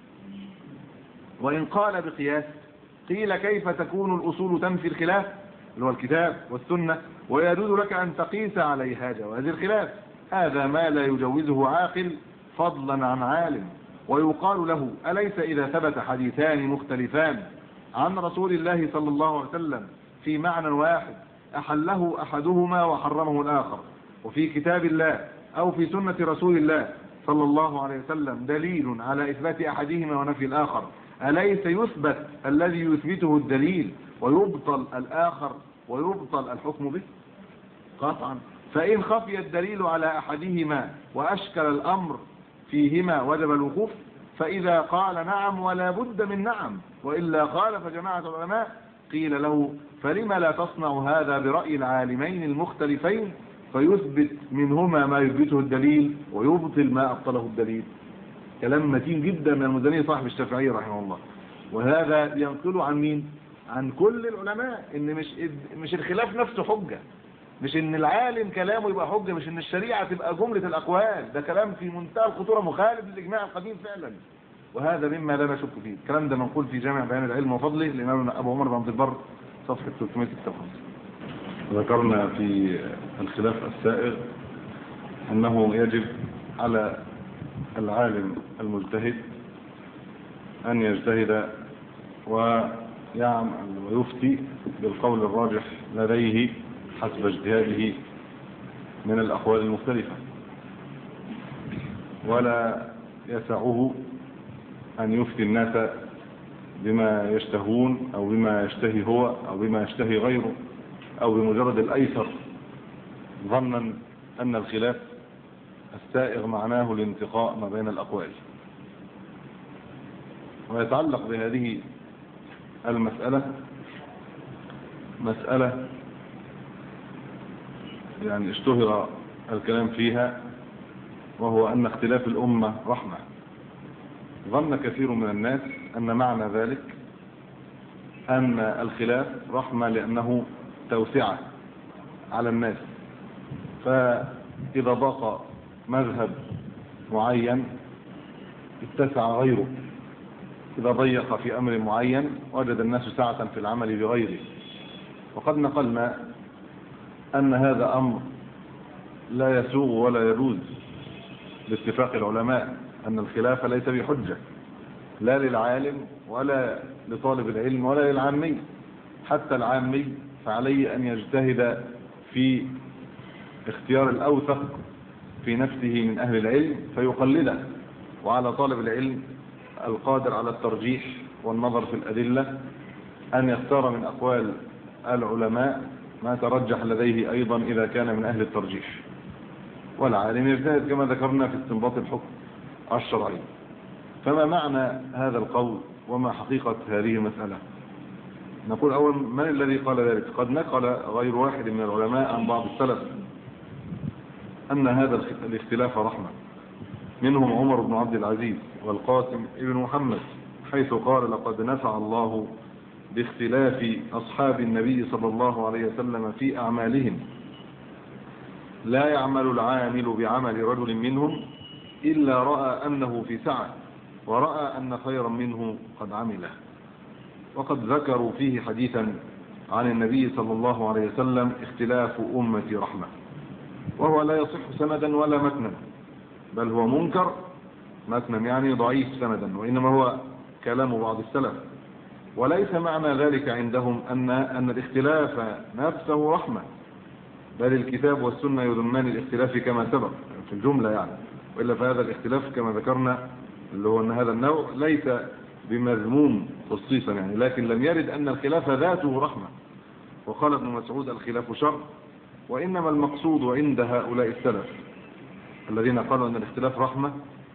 وإن قال بقياس قيل كيف تكون الأصول تنفي الخلاف اللي هو الكتاب والسنة ويجوز لك أن تقيس عليها جواز الخلاف هذا ما لا يجوزه عاقل فضلا عن عالم ويقال له أليس إذا ثبت حديثان مختلفان عن رسول الله صلى الله عليه وسلم في معنى واحد أحله أحدهما وحرمه الآخر وفي كتاب الله أو في سنة رسول الله صلى الله عليه وسلم دليل على إثبات أحدهما ونفي الآخر أليس يثبت الذي يثبته الدليل ويبطل الآخر ويبطل الحكم به قطعا فإن خفي الدليل على أحدهما وأشكل الأمر فيهما وجب الوقوف فإذا قال نعم ولا بد من نعم وإلا قال فجماعة العلماء قيل له فلم لا تصنع هذا برأي العالمين المختلفين فيثبت منهما ما يثبته الدليل ويبطل ما أبطله الدليل كلام متين جدا من المزني صاحب الشافعي رحمه الله وهذا ينقل عن مين عن كل العلماء ان مش مش الخلاف نفسه حجة مش ان العالم كلامه يبقى حجة مش ان الشريعة تبقى جملة الاقوال ده كلام في منتهى الخطورة مخالف للاجماع القديم فعلا وهذا مما لا نشك فيه الكلام ده منقول في جامع بيان العلم وفضله الامام ابو عمر بن عبد البر صفحة 356 ذكرنا في الخلاف السائغ أنه يجب على العالم المجتهد أن يجتهد ويعمل ويفتي بالقول الراجح لديه حسب اجتهاده من الأقوال المختلفة ولا يسعه أن يفتي الناس بما يشتهون أو بما يشتهي هو أو بما يشتهي غيره أو بمجرد الأيسر ظنا أن الخلاف السائغ معناه الانتقاء ما بين الأقوال ويتعلق بهذه المسألة مسألة يعني اشتهر الكلام فيها وهو أن اختلاف الأمة رحمة ظن كثير من الناس أن معنى ذلك أن الخلاف رحمة لأنه توسعة على الناس فإذا ضاق مذهب معين اتسع غيره إذا ضيق في أمر معين وجد الناس سعة في العمل بغيره وقد نقلنا أن هذا أمر لا يسوغ ولا يجوز باتفاق العلماء أن الخلاف ليس بحجة لا للعالم ولا لطالب العلم ولا للعامي حتى العامي فعليه أن يجتهد في اختيار الأوثق في نفسه من أهل العلم فيقلده وعلى طالب العلم القادر على الترجيح والنظر في الأدلة أن يختار من أقوال العلماء ما ترجح لديه أيضا إذا كان من أهل الترجيح والعالم يجتهد كما ذكرنا في استنباط الحكم الشرعي فما معنى هذا القول وما حقيقة هذه المسألة نقول أولا من الذي قال ذلك قد نقل غير واحد من العلماء عن بعض السلف أن هذا الاختلاف رحمة منهم عمر بن عبد العزيز والقاسم ابن محمد حيث قال لقد نفع الله باختلاف أصحاب النبي صلى الله عليه وسلم في أعمالهم لا يعمل العامل بعمل رجل منهم إلا رأى أنه في سعة ورأى أن خيرا منه قد عمله وقد ذكروا فيه حديثا عن النبي صلى الله عليه وسلم اختلاف أمتي رحمة وهو لا يصح سندا ولا متنا بل هو منكر متنا يعني ضعيف سندا وإنما هو كلام بعض السلف وليس معنى ذلك عندهم أن, أن الاختلاف نفسه رحمة بل الكتاب والسنة يذمان الاختلاف كما سبق في الجملة يعني وإلا فهذا الاختلاف كما ذكرنا اللي هو أن هذا النوع ليس بمذموم خصيصا يعني لكن لم يرد أن الخلاف ذاته رحمة وقال ابن مسعود الخلاف شر وإنما المقصود عند هؤلاء السلف الذين قالوا أن الاختلاف رحمة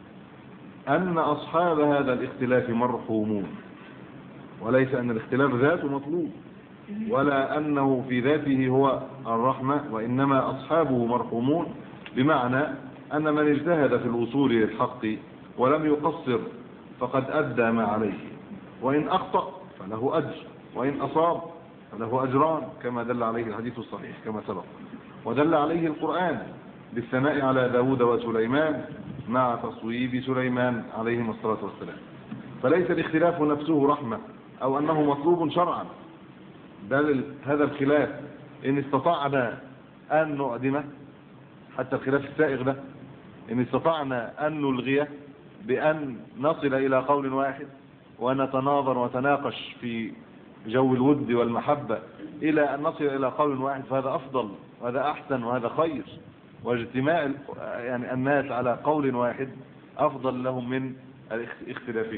أن أصحاب هذا الاختلاف مرحومون وليس أن الاختلاف ذاته مطلوب ولا أنه في ذاته هو الرحمة وإنما أصحابه مرحومون بمعنى أن من اجتهد في الوصول للحق ولم يقصر فقد أدى ما عليه وإن أخطأ فله أجر وإن أصاب فله أجران كما دل عليه الحديث الصحيح كما سبق ودل عليه القرآن بالثناء على داود وسليمان مع تصويب سليمان عليهم الصلاة والسلام فليس الاختلاف نفسه رحمة أو أنه مطلوب شرعا بل هذا الخلاف إن استطعنا أن نعدمه حتى الخلاف السائغ ده إن استطعنا أن نلغيه بأن نصل إلى قول واحد ونتناظر ونتناقش في جو الود والمحبة إلى أن نصل إلى قول واحد فهذا أفضل وهذا أحسن وهذا خير واجتماع يعني الناس على قول واحد أفضل لهم من اختلافهم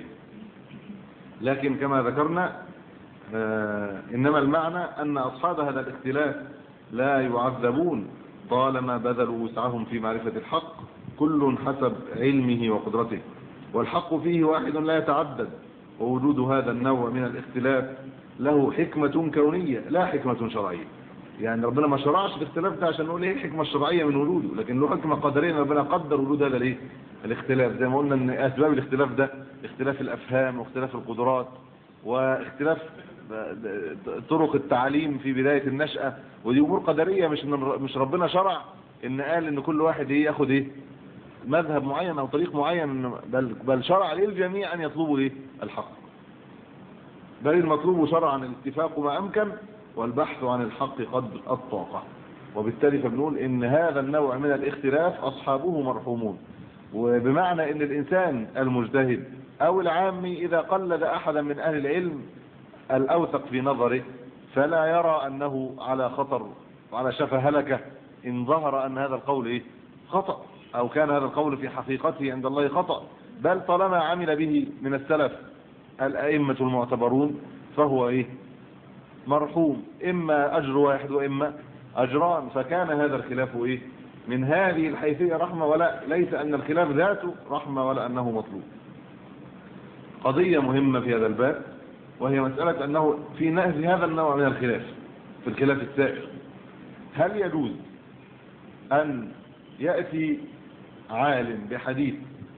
لكن كما ذكرنا آه إنما المعنى أن أصحاب هذا الاختلاف لا يعذبون طالما بذلوا وسعهم في معرفة الحق كل حسب علمه وقدرته والحق فيه واحد لا يتعدد ووجود هذا النوع من الاختلاف له حكمة كونية لا حكمة شرعية يعني ربنا ما شرعش الاختلاف ده عشان نقول ايه الحكمة الشرعية من وجوده لكن له حكمة قدرية ربنا قدر وجود هذا الايه الاختلاف زي ما قلنا ان اسباب الاختلاف ده اختلاف الافهام واختلاف القدرات واختلاف طرق التعليم في بداية النشأة ودي امور قدرية مش من مش ربنا شرع ان قال ان كل واحد ايه ياخد ايه مذهب معين او طريق معين بل بل شرع للجميع ان يطلبوا ايه الحق بل المطلوب شرعا الاتفاق ما امكن والبحث عن الحق قدر الطاقة وبالتالي فبنقول ان هذا النوع من الاختلاف اصحابه مرحومون وبمعنى ان الانسان المجتهد او العامي اذا قلد احدا من اهل العلم الاوثق في نظره فلا يرى انه على خطر وعلى شفا هلكه ان ظهر ان هذا القول ايه خطأ او كان هذا القول في حقيقته عند الله خطأ بل طالما عمل به من السلف الائمة المعتبرون فهو ايه مرحوم اما اجر واحد واما اجران فكان هذا الخلاف ايه من هذه الحيثية رحمة ولا ليس ان الخلاف ذاته رحمة ولا انه مطلوب قضية مهمة في هذا الباب وهي مسألة انه في نهج هذا النوع من الخلاف في الخلاف السائر هل يجوز ان يأتي عالم بحديث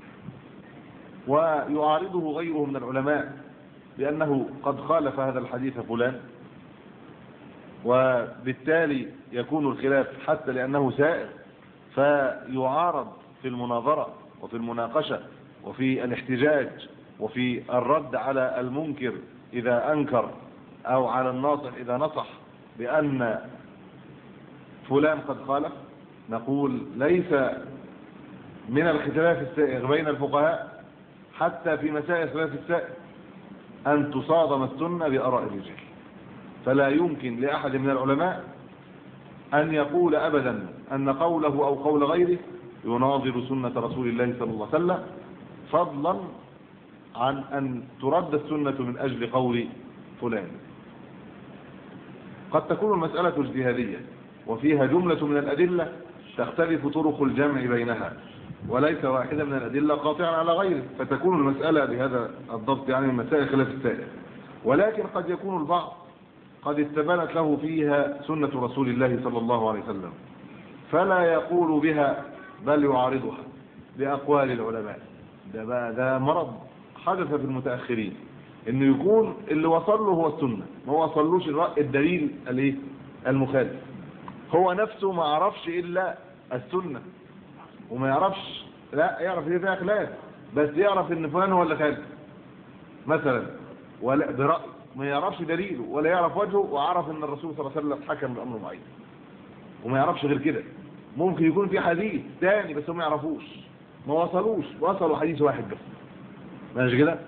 ويعارضه غيره من العلماء بأنه قد خالف هذا الحديث فلان وبالتالي يكون الخلاف حتى لأنه سائر فيعارض في المناظرة وفي المناقشة وفي الاحتجاج وفي الرد على المنكر إذا أنكر أو على الناصح إذا نصح بأن فلان قد خالف نقول ليس من الخلاف السائغ بين الفقهاء حتى في مسائل خلاف السائغ أن تصادم السنة بأراء الرجال فلا يمكن لأحد من العلماء أن يقول أبدا أن قوله أو قول غيره يناظر سنة رسول الله صلى الله عليه وسلم فضلا عن أن ترد السنة من أجل قول فلان قد تكون المسألة اجتهادية وفيها جملة من الأدلة تختلف طرق الجمع بينها وليس واحدة من الأدلة قاطعا على غيره فتكون المسألة بهذا الضبط يعني المسائل خلاف السائل ولكن قد يكون البعض قد استبانت له فيها سنة رسول الله صلى الله عليه وسلم فلا يقول بها بل يعارضها بأقوال العلماء ده بقى ده مرض حدث في المتأخرين انه يكون اللي وصل له هو السنة ما وصلوش الدليل الايه المخالف هو نفسه ما عرفش الا السنة وما يعرفش لا يعرف ايه فيها خلاف بس يعرف ان فلان هو اللي خالف مثلا ولا برأي ما يعرفش دليله ولا يعرف وجهه وعرف ان الرسول صلى الله عليه وسلم حكم بامر معين وما يعرفش غير كده ممكن يكون في حديث تاني بس هم ما يعرفوش ما وصلوش وصلوا حديث واحد بس ماشي كده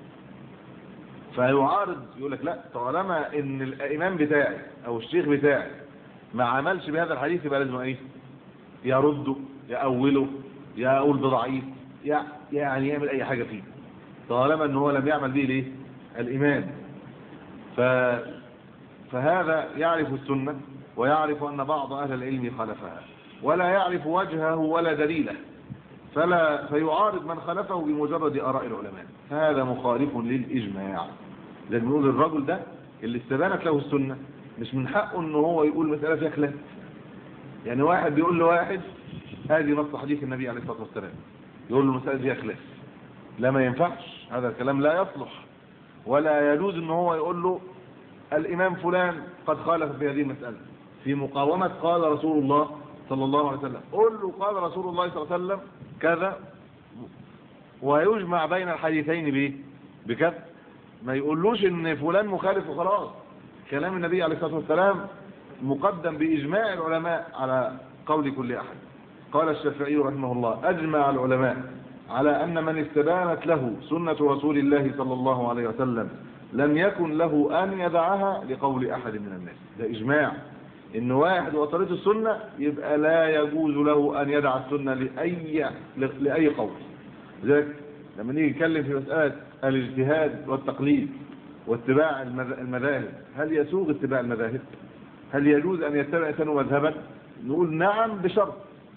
فيعارض يقول لك لا طالما ان الامام بتاعي او الشيخ بتاعي ما عملش بهذا الحديث يبقى لازم ايه يرده يأوله يقول بضعيف يعني يعمل اي حاجة فيه طالما ان هو لم يعمل به ليه الامام ف... فهذا يعرف السنة ويعرف ان بعض اهل العلم خالفها ولا يعرف وجهه ولا دليله فلا فيعارض من خلفه بمجرد اراء العلماء هذا مخالف للاجماع لان نقول الرجل ده اللي استبانت له السنة مش من حقه ان هو يقول مسألة فيها خلاف يعني واحد بيقول لواحد هذه نص حديث النبي عليه الصلاة والسلام يقول له المسألة فيها خلاف لا ما ينفعش هذا الكلام لا يصلح ولا يجوز ان هو يقول له الامام فلان قد خالف في هذه المسألة في مقاومة قال رسول الله صلى الله عليه وسلم قل له قال رسول الله صلى الله عليه وسلم كذا ويجمع بين الحديثين بايه بكذا ما يقولوش ان فلان مخالف وخلاص كلام النبي عليه الصلاة والسلام مقدم بإجماع العلماء على قول كل أحد قال الشافعي رحمه الله أجمع العلماء على أن من استبانت له سنة رسول الله صلى الله عليه وسلم لم يكن له أن يدعها لقول أحد من الناس ده إجماع إن واحد وصلته السنة يبقى لا يجوز له أن يدع السنة لأي, لأي قول لذلك لما نيجي نتكلم في مسألة الاجتهاد والتقليد واتباع المذاهب هل يسوغ اتباع المذاهب هل يجوز أن يتبع إنسان مذهبا نقول نعم بشرط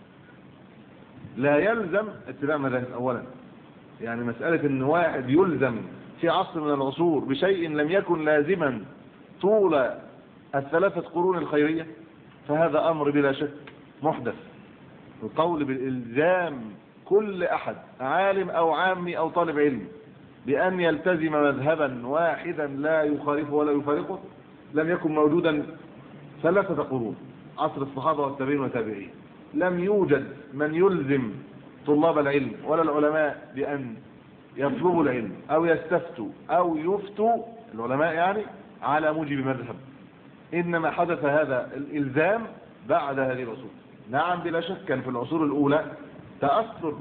لا يلزم اتباع مذاهب أولا يعني مسألة ان واحد يلزم في عصر من العصور بشيء لم يكن لازما طول الثلاثة قرون الخيرية فهذا أمر بلا شك محدث القول بالإلزام كل أحد عالم أو عامي أو طالب علم بأن يلتزم مذهبا واحدا لا يخالفه ولا يفارقه لم يكن موجودا ثلاثة قرون عصر الصحابة والتابعين والتابعين لم يوجد من يلزم طلاب العلم ولا العلماء بأن يطلبوا العلم أو يستفتوا أو يفتوا العلماء يعني على موجب مذهب إنما حدث هذا الإلزام بعد هذه العصور نعم بلا شك كان في العصور الأولى تأثر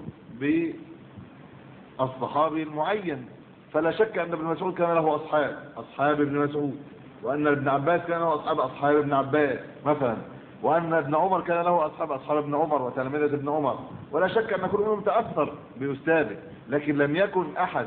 بالصحابي المعين فلا شك أن ابن مسعود كان له أصحاب أصحاب ابن مسعود وأن ابن عباس كان له أصحاب أصحاب ابن عباس مثلا وأن ابن عمر كان له أصحاب أصحاب ابن عمر وتلامذة ابن عمر ولا شك أن كل منهم تأثر بأستاذه لكن لم يكن أحد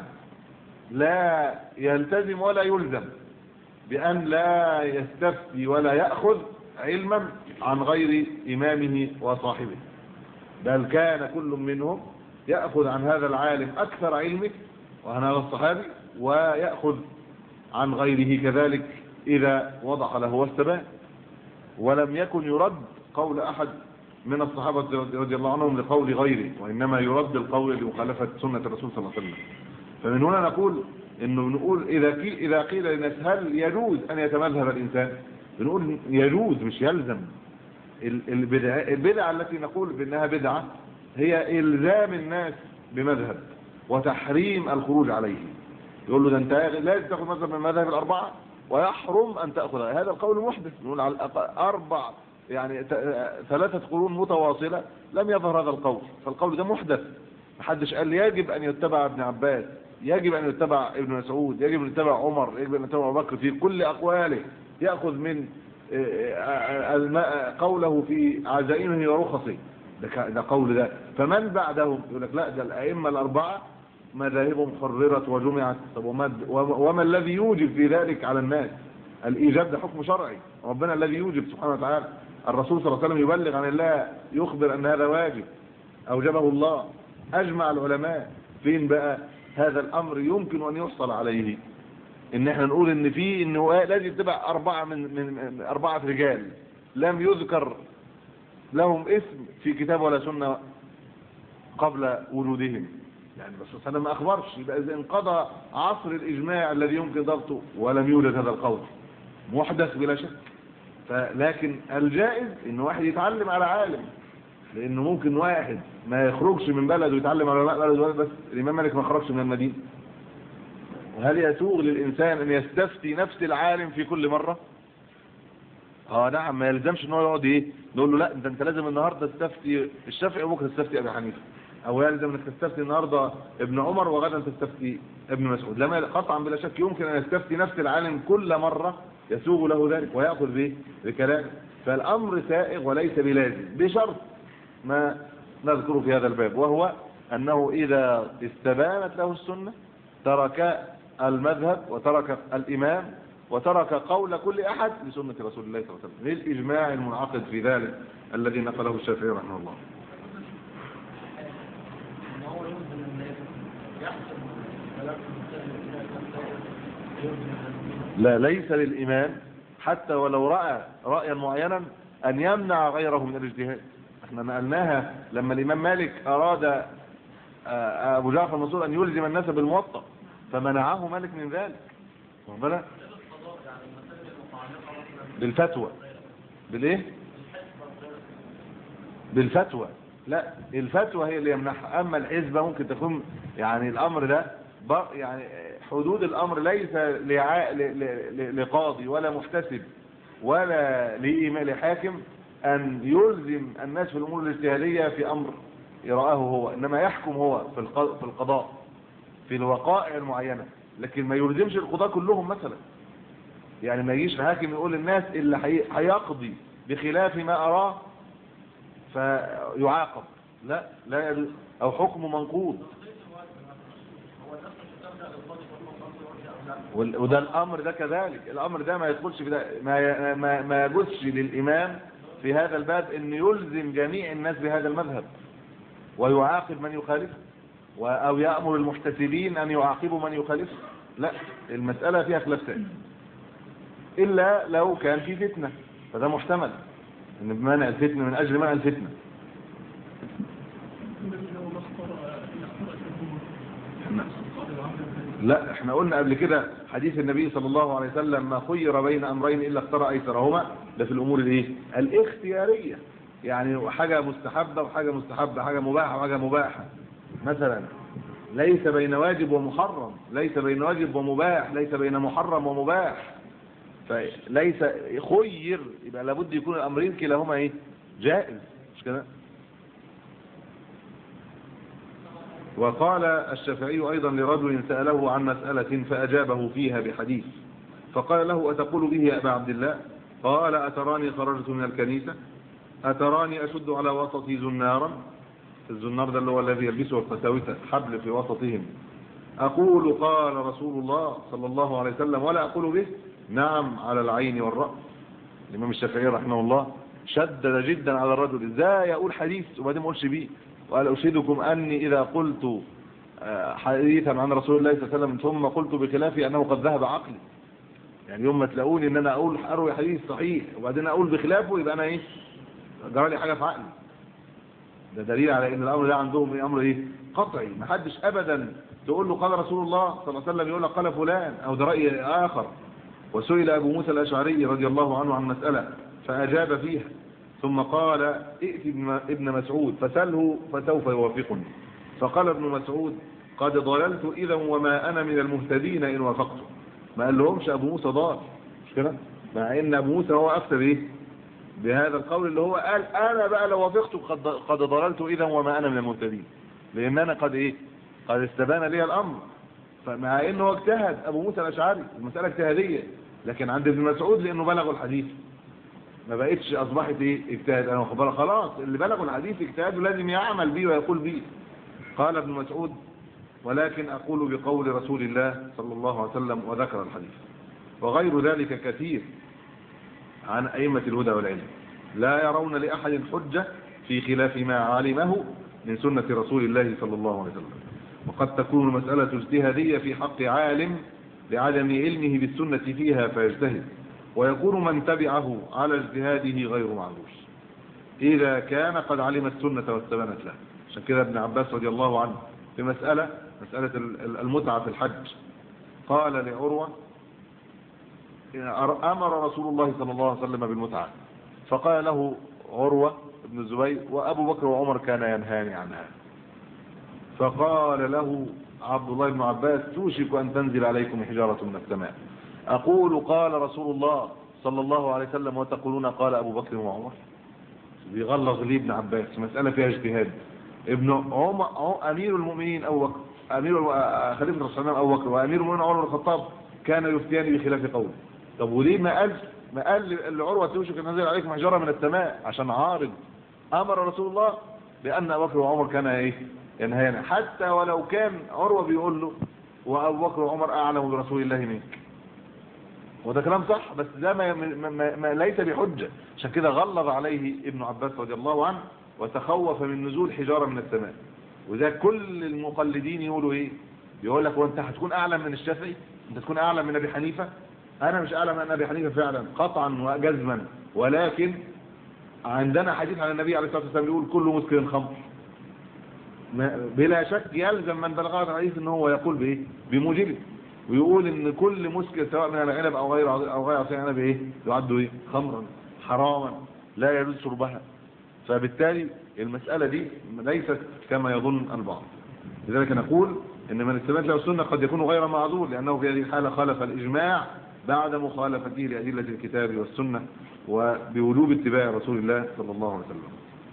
لا يلتزم ولا يلزم بأن لا يستفتي ولا يأخذ علما عن غير إمامه وصاحبه بل كان كل منهم يأخذ عن هذا العالم أكثر علمه وعن هذا الصحابي ويأخذ عن غيره كذلك إذا وضح له واستبان ولم يكن يرد قول أحد من الصحابة رضي الله عنهم لقول غيره وإنما يرد القول لمخالفة سنة الرسول صلى الله عليه وسلم فمن هنا نقول انه نقول اذا قيل اذا قيل للناس هل يجوز ان يتمذهب الانسان بنقول يجوز مش يلزم ال- البدع البدعه التي نقول بانها بدعه هي الزام الناس بمذهب وتحريم الخروج عليه يقول له ده انت لازم تاخذ مذهب من المذاهب الاربعه ويحرم ان تاخذ هذا القول محدث نقول على الأقل اربع يعني ت- ثلاثه قرون متواصله لم يظهر هذا القول فالقول ده محدث محدش قال يجب ان يتبع ابن عباس يجب ان يتبع ابن مسعود يجب ان يتبع عمر يجب ان يتبع ابو بكر في كل اقواله ياخذ من آه، آه، الم- قوله في عزائمه ورخصه ده ك- ده قول ده فمن بعدهم يقول لك لا ده الائمه الاربعه مذاهبهم حررت وجمعت طب وما وما الذي يوجب في ذلك على الناس الايجاب ده حكم شرعي ربنا الذي يوجب سبحانه وتعالى الرسول صلى الله عليه وسلم يبلغ عن الله يخبر ان هذا واجب اوجبه الله اجمع العلماء فين بقى هذا الامر يمكن ان يحصل عليه ان احنا نقول ان في انه لازم يتبع اربعه من, من من اربعه رجال لم يذكر لهم اسم في كتاب ولا سنه قبل وجودهم يعني بس صلى الله عليه وسلم ما اخبرش يبقى اذا انقضى عصر الاجماع الذي يمكن ضبطه ولم يوجد هذا القول محدث بلا شك فلكن الجائز ان واحد يتعلم على عالم لانه ممكن واحد ما يخرجش من بلد ويتعلم على علماء بلد بس الامام مالك ما خرجش من المدينه وهل يسوغ للانسان ان يستفتي نفس العالم في كل مره اه نعم ما يلزمش ان هو يقعد ايه نقول له لا انت انت لازم النهارده تستفتي الشافعي وبكره تستفتي ابي حنيفه او يلزم انك تستفتي النهارده ابن عمر وغدا تستفتي ابن مسعود لما قطعا بلا شك يمكن ان يستفتي نفس العالم كل مره يسوغ له ذلك وياخذ به بكلامه فالامر سائغ وليس بلازم بشرط ما نذكر في هذا الباب وهو أنه إذا استبانت له السنة ترك المذهب وترك الإمام وترك قول كل أحد لسنة رسول الله صلى الله عليه وسلم للإجماع المنعقد في ذلك الذي نقله الشافعي رحمه الله ان هو يلزم الناس يحسب كلام المسلم لا ليس للإمام حتى ولو رأى رأيا معينا أن يمنع غيره من الاجتهاد احنا نقلناها لما الإمام مالك أراد آه، أبو جعفر المنصور أن يلزم الناس بالموطأ فمنعه مالك من ذلك واخد بالك؟ بالفتوى بالايه بالفتوى لا الفتوى هي اللي يمنعها اما الحزبه ممكن تكون يعني الامر ده ب- يعني حدود الامر ليس لع- ل- ل- ل- لقاضي ولا محتسب ولا لإمام لحاكم ان يلزم الناس في الامور الاجتهاديه في امر يراه هو انما يحكم هو في الق- في القضاء في الوقائع المعينه لكن ما يلزمش القضاة كلهم مثلا يعني ما يجيش الحاكم يقول للناس اللي هي- هيقضي بخلاف ما اراه فيعاقب لا لا يجوز. او حكم منقوض وال- وده الامر ده كذلك الامر ده ما يدخلش في ده ما ي- ما ما يجوزش للامام في هذا الباب ان يلزم جميع الناس بهذا المذهب ويعاقب من يخالفه و- او يامر المحتسبين ان يعاقبوا من يخالفه لا المساله فيها خلاف ثاني الا لو كان في فتنه فده محتمل ان بمنع الفتنه من اجل منع الفتنه لا احنا قلنا قبل كده حديث النبي صلى الله عليه وسلم ما خير بين امرين الا اختار ايسرهما ده في الامور الايه الاختياريه يعني حاجه مستحبه وحاجه مستحبه حاجه مباحه وحاجه مباحه مثلا ليس بين واجب ومحرم ليس بين واجب ومباح ليس بين محرم ومباح فليس خير يبقى لابد يكون الامرين كلاهما ايه جائز مش كده وقال الشافعي أيضا لرجل سأله عن مسألة فأجابه فيها بحديث فقال له أتقول به يا أبا عبد الله قال أتراني خرجت من الكنيسة أتراني أشد على وسطي زنارا الزنار ده اللي هو الذي يلبسه القساوسة حبل في وسطهم أقول قال رسول الله صلى الله عليه وسلم ولا أقول به نعم على العين والرأس الإمام الشافعي رحمه الله شدد جدا على الرجل ازاي يقول حديث وبعدين ما اقولش بيه وقال أشهدكم أني إذا قلت آه، حديثا عن رسول الله صلى الله عليه وسلم ثم قلت بخلافه أنه قد ذهب عقلي يعني يوم ما تلاقوني ان انا اقول اروي حديث صحيح وبعدين اقول بخلافه يبقى انا ايه جرى لي حاجه في عقلي ده دليل على ان الامر ده عندهم ايه امر ايه قطعي ما حدش ابدا تقول له قال رسول الله صلى الله عليه وسلم يقول لك قال فلان او ده راي اخر وسئل ابو موسى الاشعري رضي الله عنه عن مساله فاجاب فيها ثم قال ائت ابن- ابن مسعود فسله فسوف يوافقني فقال ابن مسعود قد ضللت اذا وما انا من المهتدين ان وافقته ما قال لهمش ابو موسى ضال مش كده مع ان ابو موسى هو افتى بايه بهذا القول اللي هو قال انا بقى لو وافقت قد قد ضللت اذا وما انا من المهتدين لان انا قد ايه قد استبان لي الامر فمع انه هو اجتهد ابو موسى الاشعري المساله اجتهاديه لكن عند ابن مسعود لانه بلغوا الحديث ما بقتش اصبحت ايه اجتهاد انا واخد بالك خلاص اللي بلغوا الحديث اجتهاد لازم يعمل بيه ويقول بيه قال ابن مسعود ولكن اقول بقول رسول الله صلى الله عليه وسلم وذكر الحديث وغير ذلك كثير عن أئمة الهدى والعلم لا يرون لأحد حجة في خلاف ما علمه من سنة رسول الله صلى الله عليه وسلم وقد تكون المسألة اجتهادية في حق عالم لعدم علمه بالسنة فيها فيجتهد ويكون من تبعه على اجتهاده غير معذور إذا كان قد علم السنة واستبانت له عشان كده ابن عباس رضي الله عنه في مسألة مسألة المتعة في الحج قال لعروة أمر رسول الله صلى الله عليه وسلم بالمتعة فقال له عروة بن الزبير وأبو بكر وعمر كان ينهاني عنها فقال له عبد الله بن عباس توشك أن تنزل عليكم حجارة من السماء أقول قال رسول الله صلى الله عليه وسلم وتقولون قال أبو بكر وعمر بيغلظ لي ابن عباس مسألة فيها اجتهاد ابن عمر أمير المؤمنين أبو بكر أمير خليفة الرسول أبو بكر وأمير المؤمنين عمر بن الخطاب كان يفتيان بخلاف قوله طب وليه ما قال ما قال لعروة توشك ان نزل عليكم حجاره من السماء عشان عارض امر رسول الله بان ابو بكر وعمر كان ايه ينهينا حتى ولو كان عروة بيقول له وابو بكر وعمر اعلم برسول الله منك وده كلام صح بس ده ما, ما, ما, ما ليس بحجة عشان كده غلظ عليه ابن عباس رضي الله عنه وتخوف من نزول حجارة من السماء وده كل المقلدين يقولوا ايه يقول لك وانت هتكون اعلم من الشافعي انت تكون اعلم من ابي حنيفه انا مش اعلم ان ابي حنيفه فعلا قطعا وجزما ولكن عندنا حديث عن النبي عليه الصلاه والسلام يقول كل مسكر خمر بلا شك يلزم من بلغه الحديث ان هو يقول بايه بموجبه ويقول ان كل مسكر سواء من العنب او غير او غير عصير عنب ايه يعد ايه خمرا حراما لا يجوز شربها فبالتالي المسألة دي ليست كما يظن البعض لذلك نقول ان من استمد له السنة قد يكون غير معذور لانه في هذه الحالة خالف الاجماع بعد مخالفته لأدلة الكتاب والسنة وبوجوب اتباع رسول الله صلى الله عليه وسلم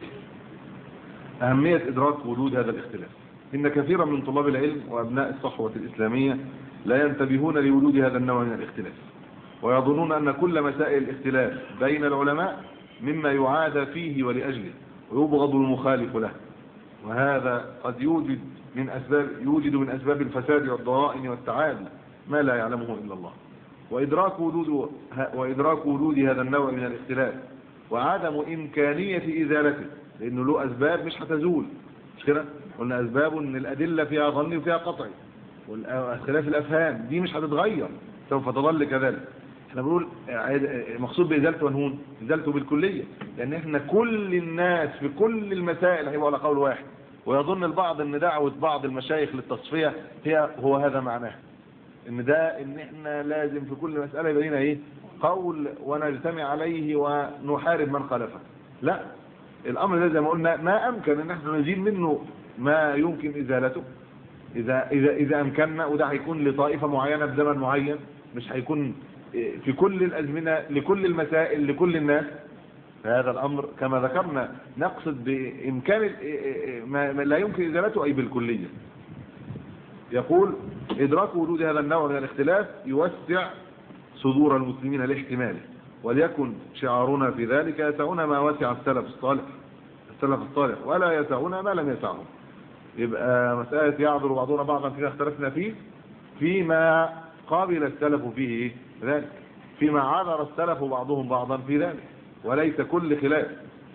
أهمية إدراك وجود هذا الاختلاف إن كثيرا من طلاب العلم وأبناء الصحوة الإسلامية لا ينتبهون لوجود هذا النوع من الاختلاف ويظنون أن كل مسائل الاختلاف بين العلماء مما يعادى فيه ولأجله ويبغض المخالف له وهذا قد يوجد من أسباب يوجد من أسباب الفساد والضرائن والتعادي ما لا يعلمه إلا الله وإدراك وجود وإدراك وجود هذا النوع من الاختلاف وعدم إمكانية إزالته لأنه له أسباب مش هتزول مش كده قلنا أسباب إن الأدلة فيها ظني وفيها قطعي واختلاف الأفهام دي مش هتتغير سوف تظل كذلك احنا بنقول مقصود بإزالته ونهون إزالته بالكلية لأن احنا كل الناس في كل المسائل هيبقوا على قول واحد ويظن البعض ان دعوة بعض المشايخ للتصفية هي هو هذا معناه ان ده ان احنا لازم في كل مسألة يبقى لنا ايه قول ونجتمع عليه ونحارب من خالفه لا الامر ده زي ما قلنا ما امكن ان احنا نزيل منه ما يمكن ازالته اذا اذا اذا امكننا وده هيكون لطائفه معينه بزمن معين مش هيكون في كل الازمنه لكل المسائل لكل الناس هذا الامر كما ذكرنا نقصد بامكان ال- ما ما لا يمكن ازالته اي بالكليه يقول ادراك وجود هذا النوع من الاختلاف يوسع صدور المسلمين لاحتماله وليكن شعارنا في ذلك يسعنا ما وسع السلف الصالح السلف الصالح ولا يسعنا ما لم يسعهم يبقى مسألة يعذر بعضنا بعضا فيما اختلفنا فيه فيما قابل السلف فيه ذلك فيما عذر السلف بعضهم بعضا في ذلك وليس كل خلاف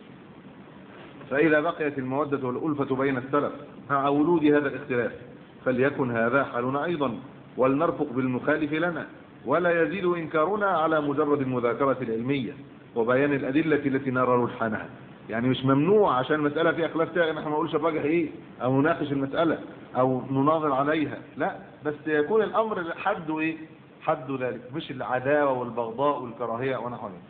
فإذا بقيت المودة والألفة بين السلف مع ولود هذا الاختلاف فليكن هذا حالنا أيضا ولنرفق بالمخالف لنا ولا يزيد إنكارنا على مجرد المذاكرة العلمية وبيان الأدلة التي نرى رجحانها يعني مش ممنوع عشان المسألة فيها خلاف تاني احنا ما نقولش الراجح ايه او نناقش المسألة او نناظر عليها لا بس يكون الامر حد ايه حد ذلك مش العداوة والبغضاء والكراهية ونحو ذلك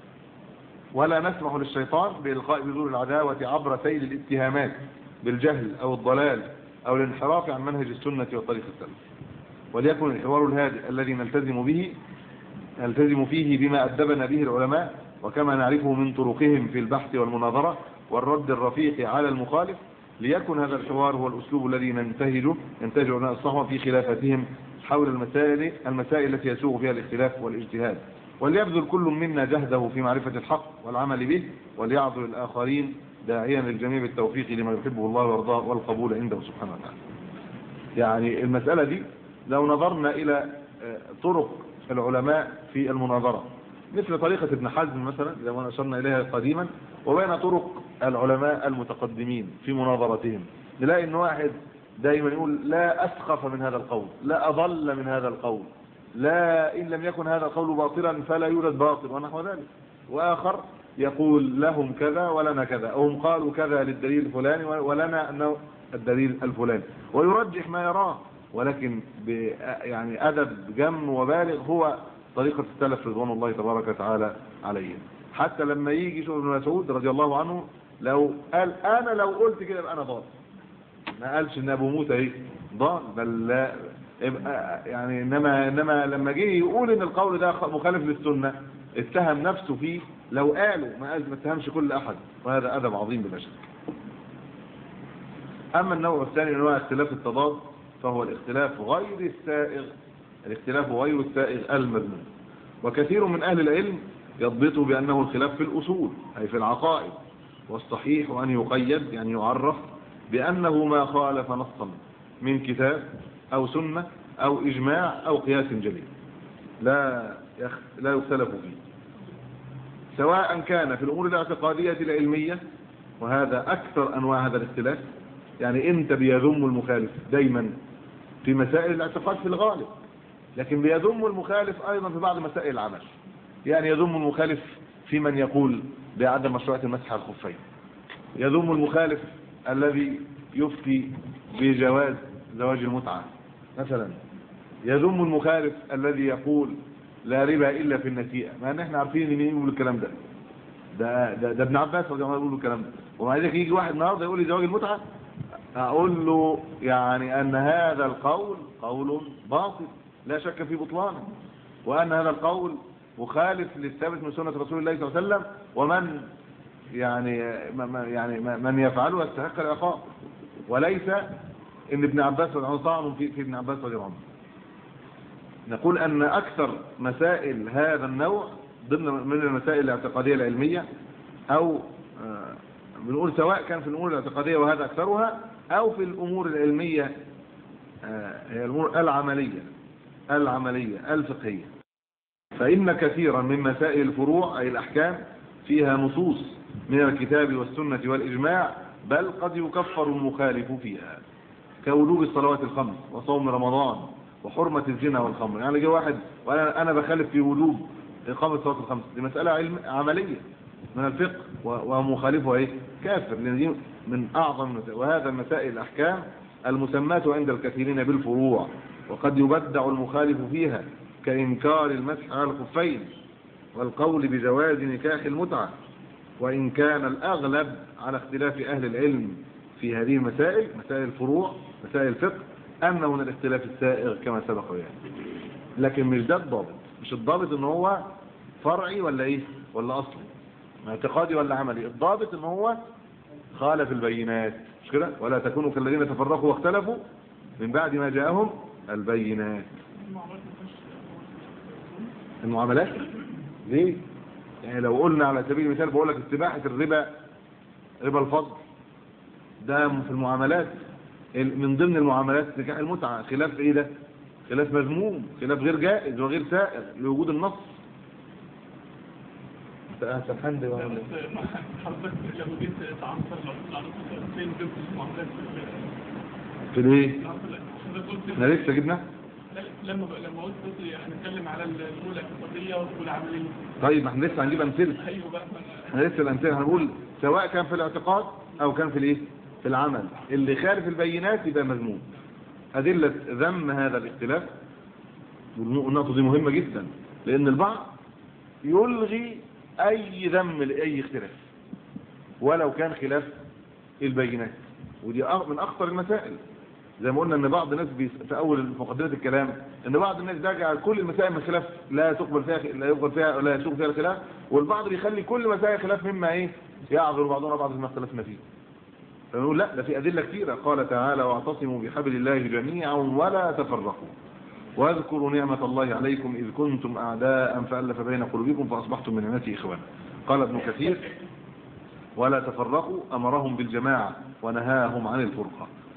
ولا نسمح للشيطان بإلقاء بذور العداوة عبر سيل الاتهامات بالجهل أو الضلال أو الانحراف عن منهج السنة وطريق السلف وليكن الحوار الهادئ الذي نلتزم به نلتزم فيه بما أدبنا به العلماء وكما نعرفه من طرقهم في البحث والمناظرة والرد الرفيق على المخالف ليكن هذا الحوار هو الأسلوب الذي ننتهجه ينتهج علماء الصحوة في خلافتهم حول المسائل المسائل التي يسوغ فيها الاختلاف والاجتهاد وليبذل كل منا جهده في معرفة الحق والعمل به وليعذر الآخرين داعيا للجميع بالتوفيق لما يحبه الله ويرضاه والقبول عنده سبحانه وتعالى يعني المسألة دي لو نظرنا إلى آه، طرق العلماء في المناظرة مثل طريقة ابن حزم مثلا زي ما أشرنا إليها قديما وبين طرق العلماء المتقدمين في مناظرتهم نلاقي ان واحد دايما يقول لا أسخف من هذا القول لا أضل من هذا القول لا إن لم يكن هذا القول باطلا فلا يوجد باطل ونحو ذلك وآخر يقول لهم كذا ولنا كذا أو هم قالوا كذا للدليل الفلاني ولنا أنه الدليل الفلاني ويرجح ما يراه ولكن ب يعني أدب جم وبالغ هو طريقة السلف رضوان الله تبارك وتعالى عليهم حتى لما يجي شوف ابن مسعود رضي الله عنه لو قال أنا لو قلت كده يبقى أنا ضال ما قالش ان ابو موسى ايه ضال بل لا يبقى يعني انما انما لما جه يقول ان القول ده مخالف للسنه اتهم نفسه فيه لو قالوا ما قال ما اتهمش كل احد وهذا ادب عظيم بلا شك اما النوع الثاني من انواع اختلاف التضاد فهو الاختلاف غير السائغ الاختلاف غير السائغ المذموم وكثير من اهل العلم يضبطوا بانه الخلاف في الاصول اي في العقائد والصحيح ان يقيد يعني يعرف بأنه ما خالف نصا من كتاب أو سنة أو إجماع أو قياس جليل لا يخ... لا يختلف فيه سواء كان في الأمور الاعتقادية العلمية وهذا أكثر أنواع هذا الاختلاف يعني أنت بيذم المخالف دايما في مسائل الاعتقاد في الغالب لكن بيذم المخالف أيضا في بعض مسائل العمل يعني يذم المخالف في من يقول بعدم مشروعية المسح على الخفين يذم المخالف الذي يفتي بجواز زواج المتعة مثلا يذم المخالف الذي يقول لا ربا إلا في النسيئة مع ان احنا عارفين مين يقول الكلام ده ده, ده, ده ابن عباس رضي الله عنه يقول الكلام ده ومع ذلك يجي واحد النهارده يقول لي زواج المتعة اقول له يعني ان هذا القول قول باطل لا شك في بطلانه وان هذا القول مخالف للثابت من سنة رسول الله صلى الله عليه وسلم ومن يعني يعني من يفعله يستحق العقاب وليس ان ابن عباس رضي الله عنه طعن في, في ابن عباس رضي الله عنه نقول ان اكثر مسائل هذا النوع ضمن من المسائل الاعتقاديه العلميه او آه بنقول سواء كان في الامور الاعتقاديه وهذا اكثرها او في الامور العلميه آه هي الامور العمليه العمليه الفقهيه فان كثيرا من مسائل الفروع اي الاحكام فيها نصوص من الكتاب والسنة والإجماع بل قد يكفر المخالف فيها كوجوب الصلوات الخمس وصوم رمضان وحرمة الزنا والخمر يعني جاء واحد وأنا أنا بخالف في وجوب إقامة الصلوات الخمس دي مسألة علم عملية من الفقه ومخالفه إيه كافر لأن دي من أعظم المسائل وهذا المسائل الأحكام المسمات عند الكثيرين بالفروع وقد يبدع المخالف فيها كإنكار المسح على الخفين والقول بجواز نكاح المتعة وإن كان الأغلب على اختلاف أهل العلم في هذه المسائل مسائل الفروع مسائل الفقه أنه من الاختلاف السائغ كما سبق يعني لكن مش ده الضابط مش الضابط ان هو فرعي ولا ايه ولا اصلي اعتقادي ولا عملي الضابط ان هو خالف البينات مش كده ولا تكونوا كالذين تفرقوا واختلفوا من بعد ما جاءهم البينات المعاملات ليه يعني لو قلنا على سبيل المثال بقول لك استباحه الربا ربا الفضل ده في المعاملات ال- من ضمن المعاملات نكاح المتعه خلاف ايه ده خلاف مذموم خلاف غير جائز وغير سائر لوجود النص انت سرحان ده ولا إيه؟ حضرتك لو جيت تعصر العروض فين جبت المعاملات في الايه حضرتك قلت احنا لسه جبنا لما لما قلت قلت هنتكلم على الاولى الاقتصاديه والعمليه طيب ما احنا لسه هنجيب امثله ايوه بقى ما احنا لسه الامثله هنقول سواء كان في الاعتقاد او كان في الايه في العمل اللي خالف البينات يبقى مذموم ادله ذم هذا الاختلاف والنقطه دي مهمه جدا لان البعض يلغي اي ذم لاي اختلاف ولو كان خلاف البينات ودي أغ- من اخطر المسائل زي ما قلنا ان بعض الناس بي- في اول مقدمه الكلام ان بعض الناس بيجعل كل المسائل من خلاف لا تقبل فيها لا يقبل فيها ولا يسوق فيها الخلاف والبعض بيخلي كل مسائل خلاف مما ايه يعذر بعضنا بعض فيما اختلفنا فيه فنقول لا ده في ادله كثيره قال تعالى واعتصموا بحبل الله جميعا ولا تفرقوا واذكروا نعمة الله عليكم إذ كنتم أعداء فألف بين قلوبكم فأصبحتم من نعمته إخوانا قال ابن كثير ولا تفرقوا أمرهم بالجماعة ونهاهم عن الفرقة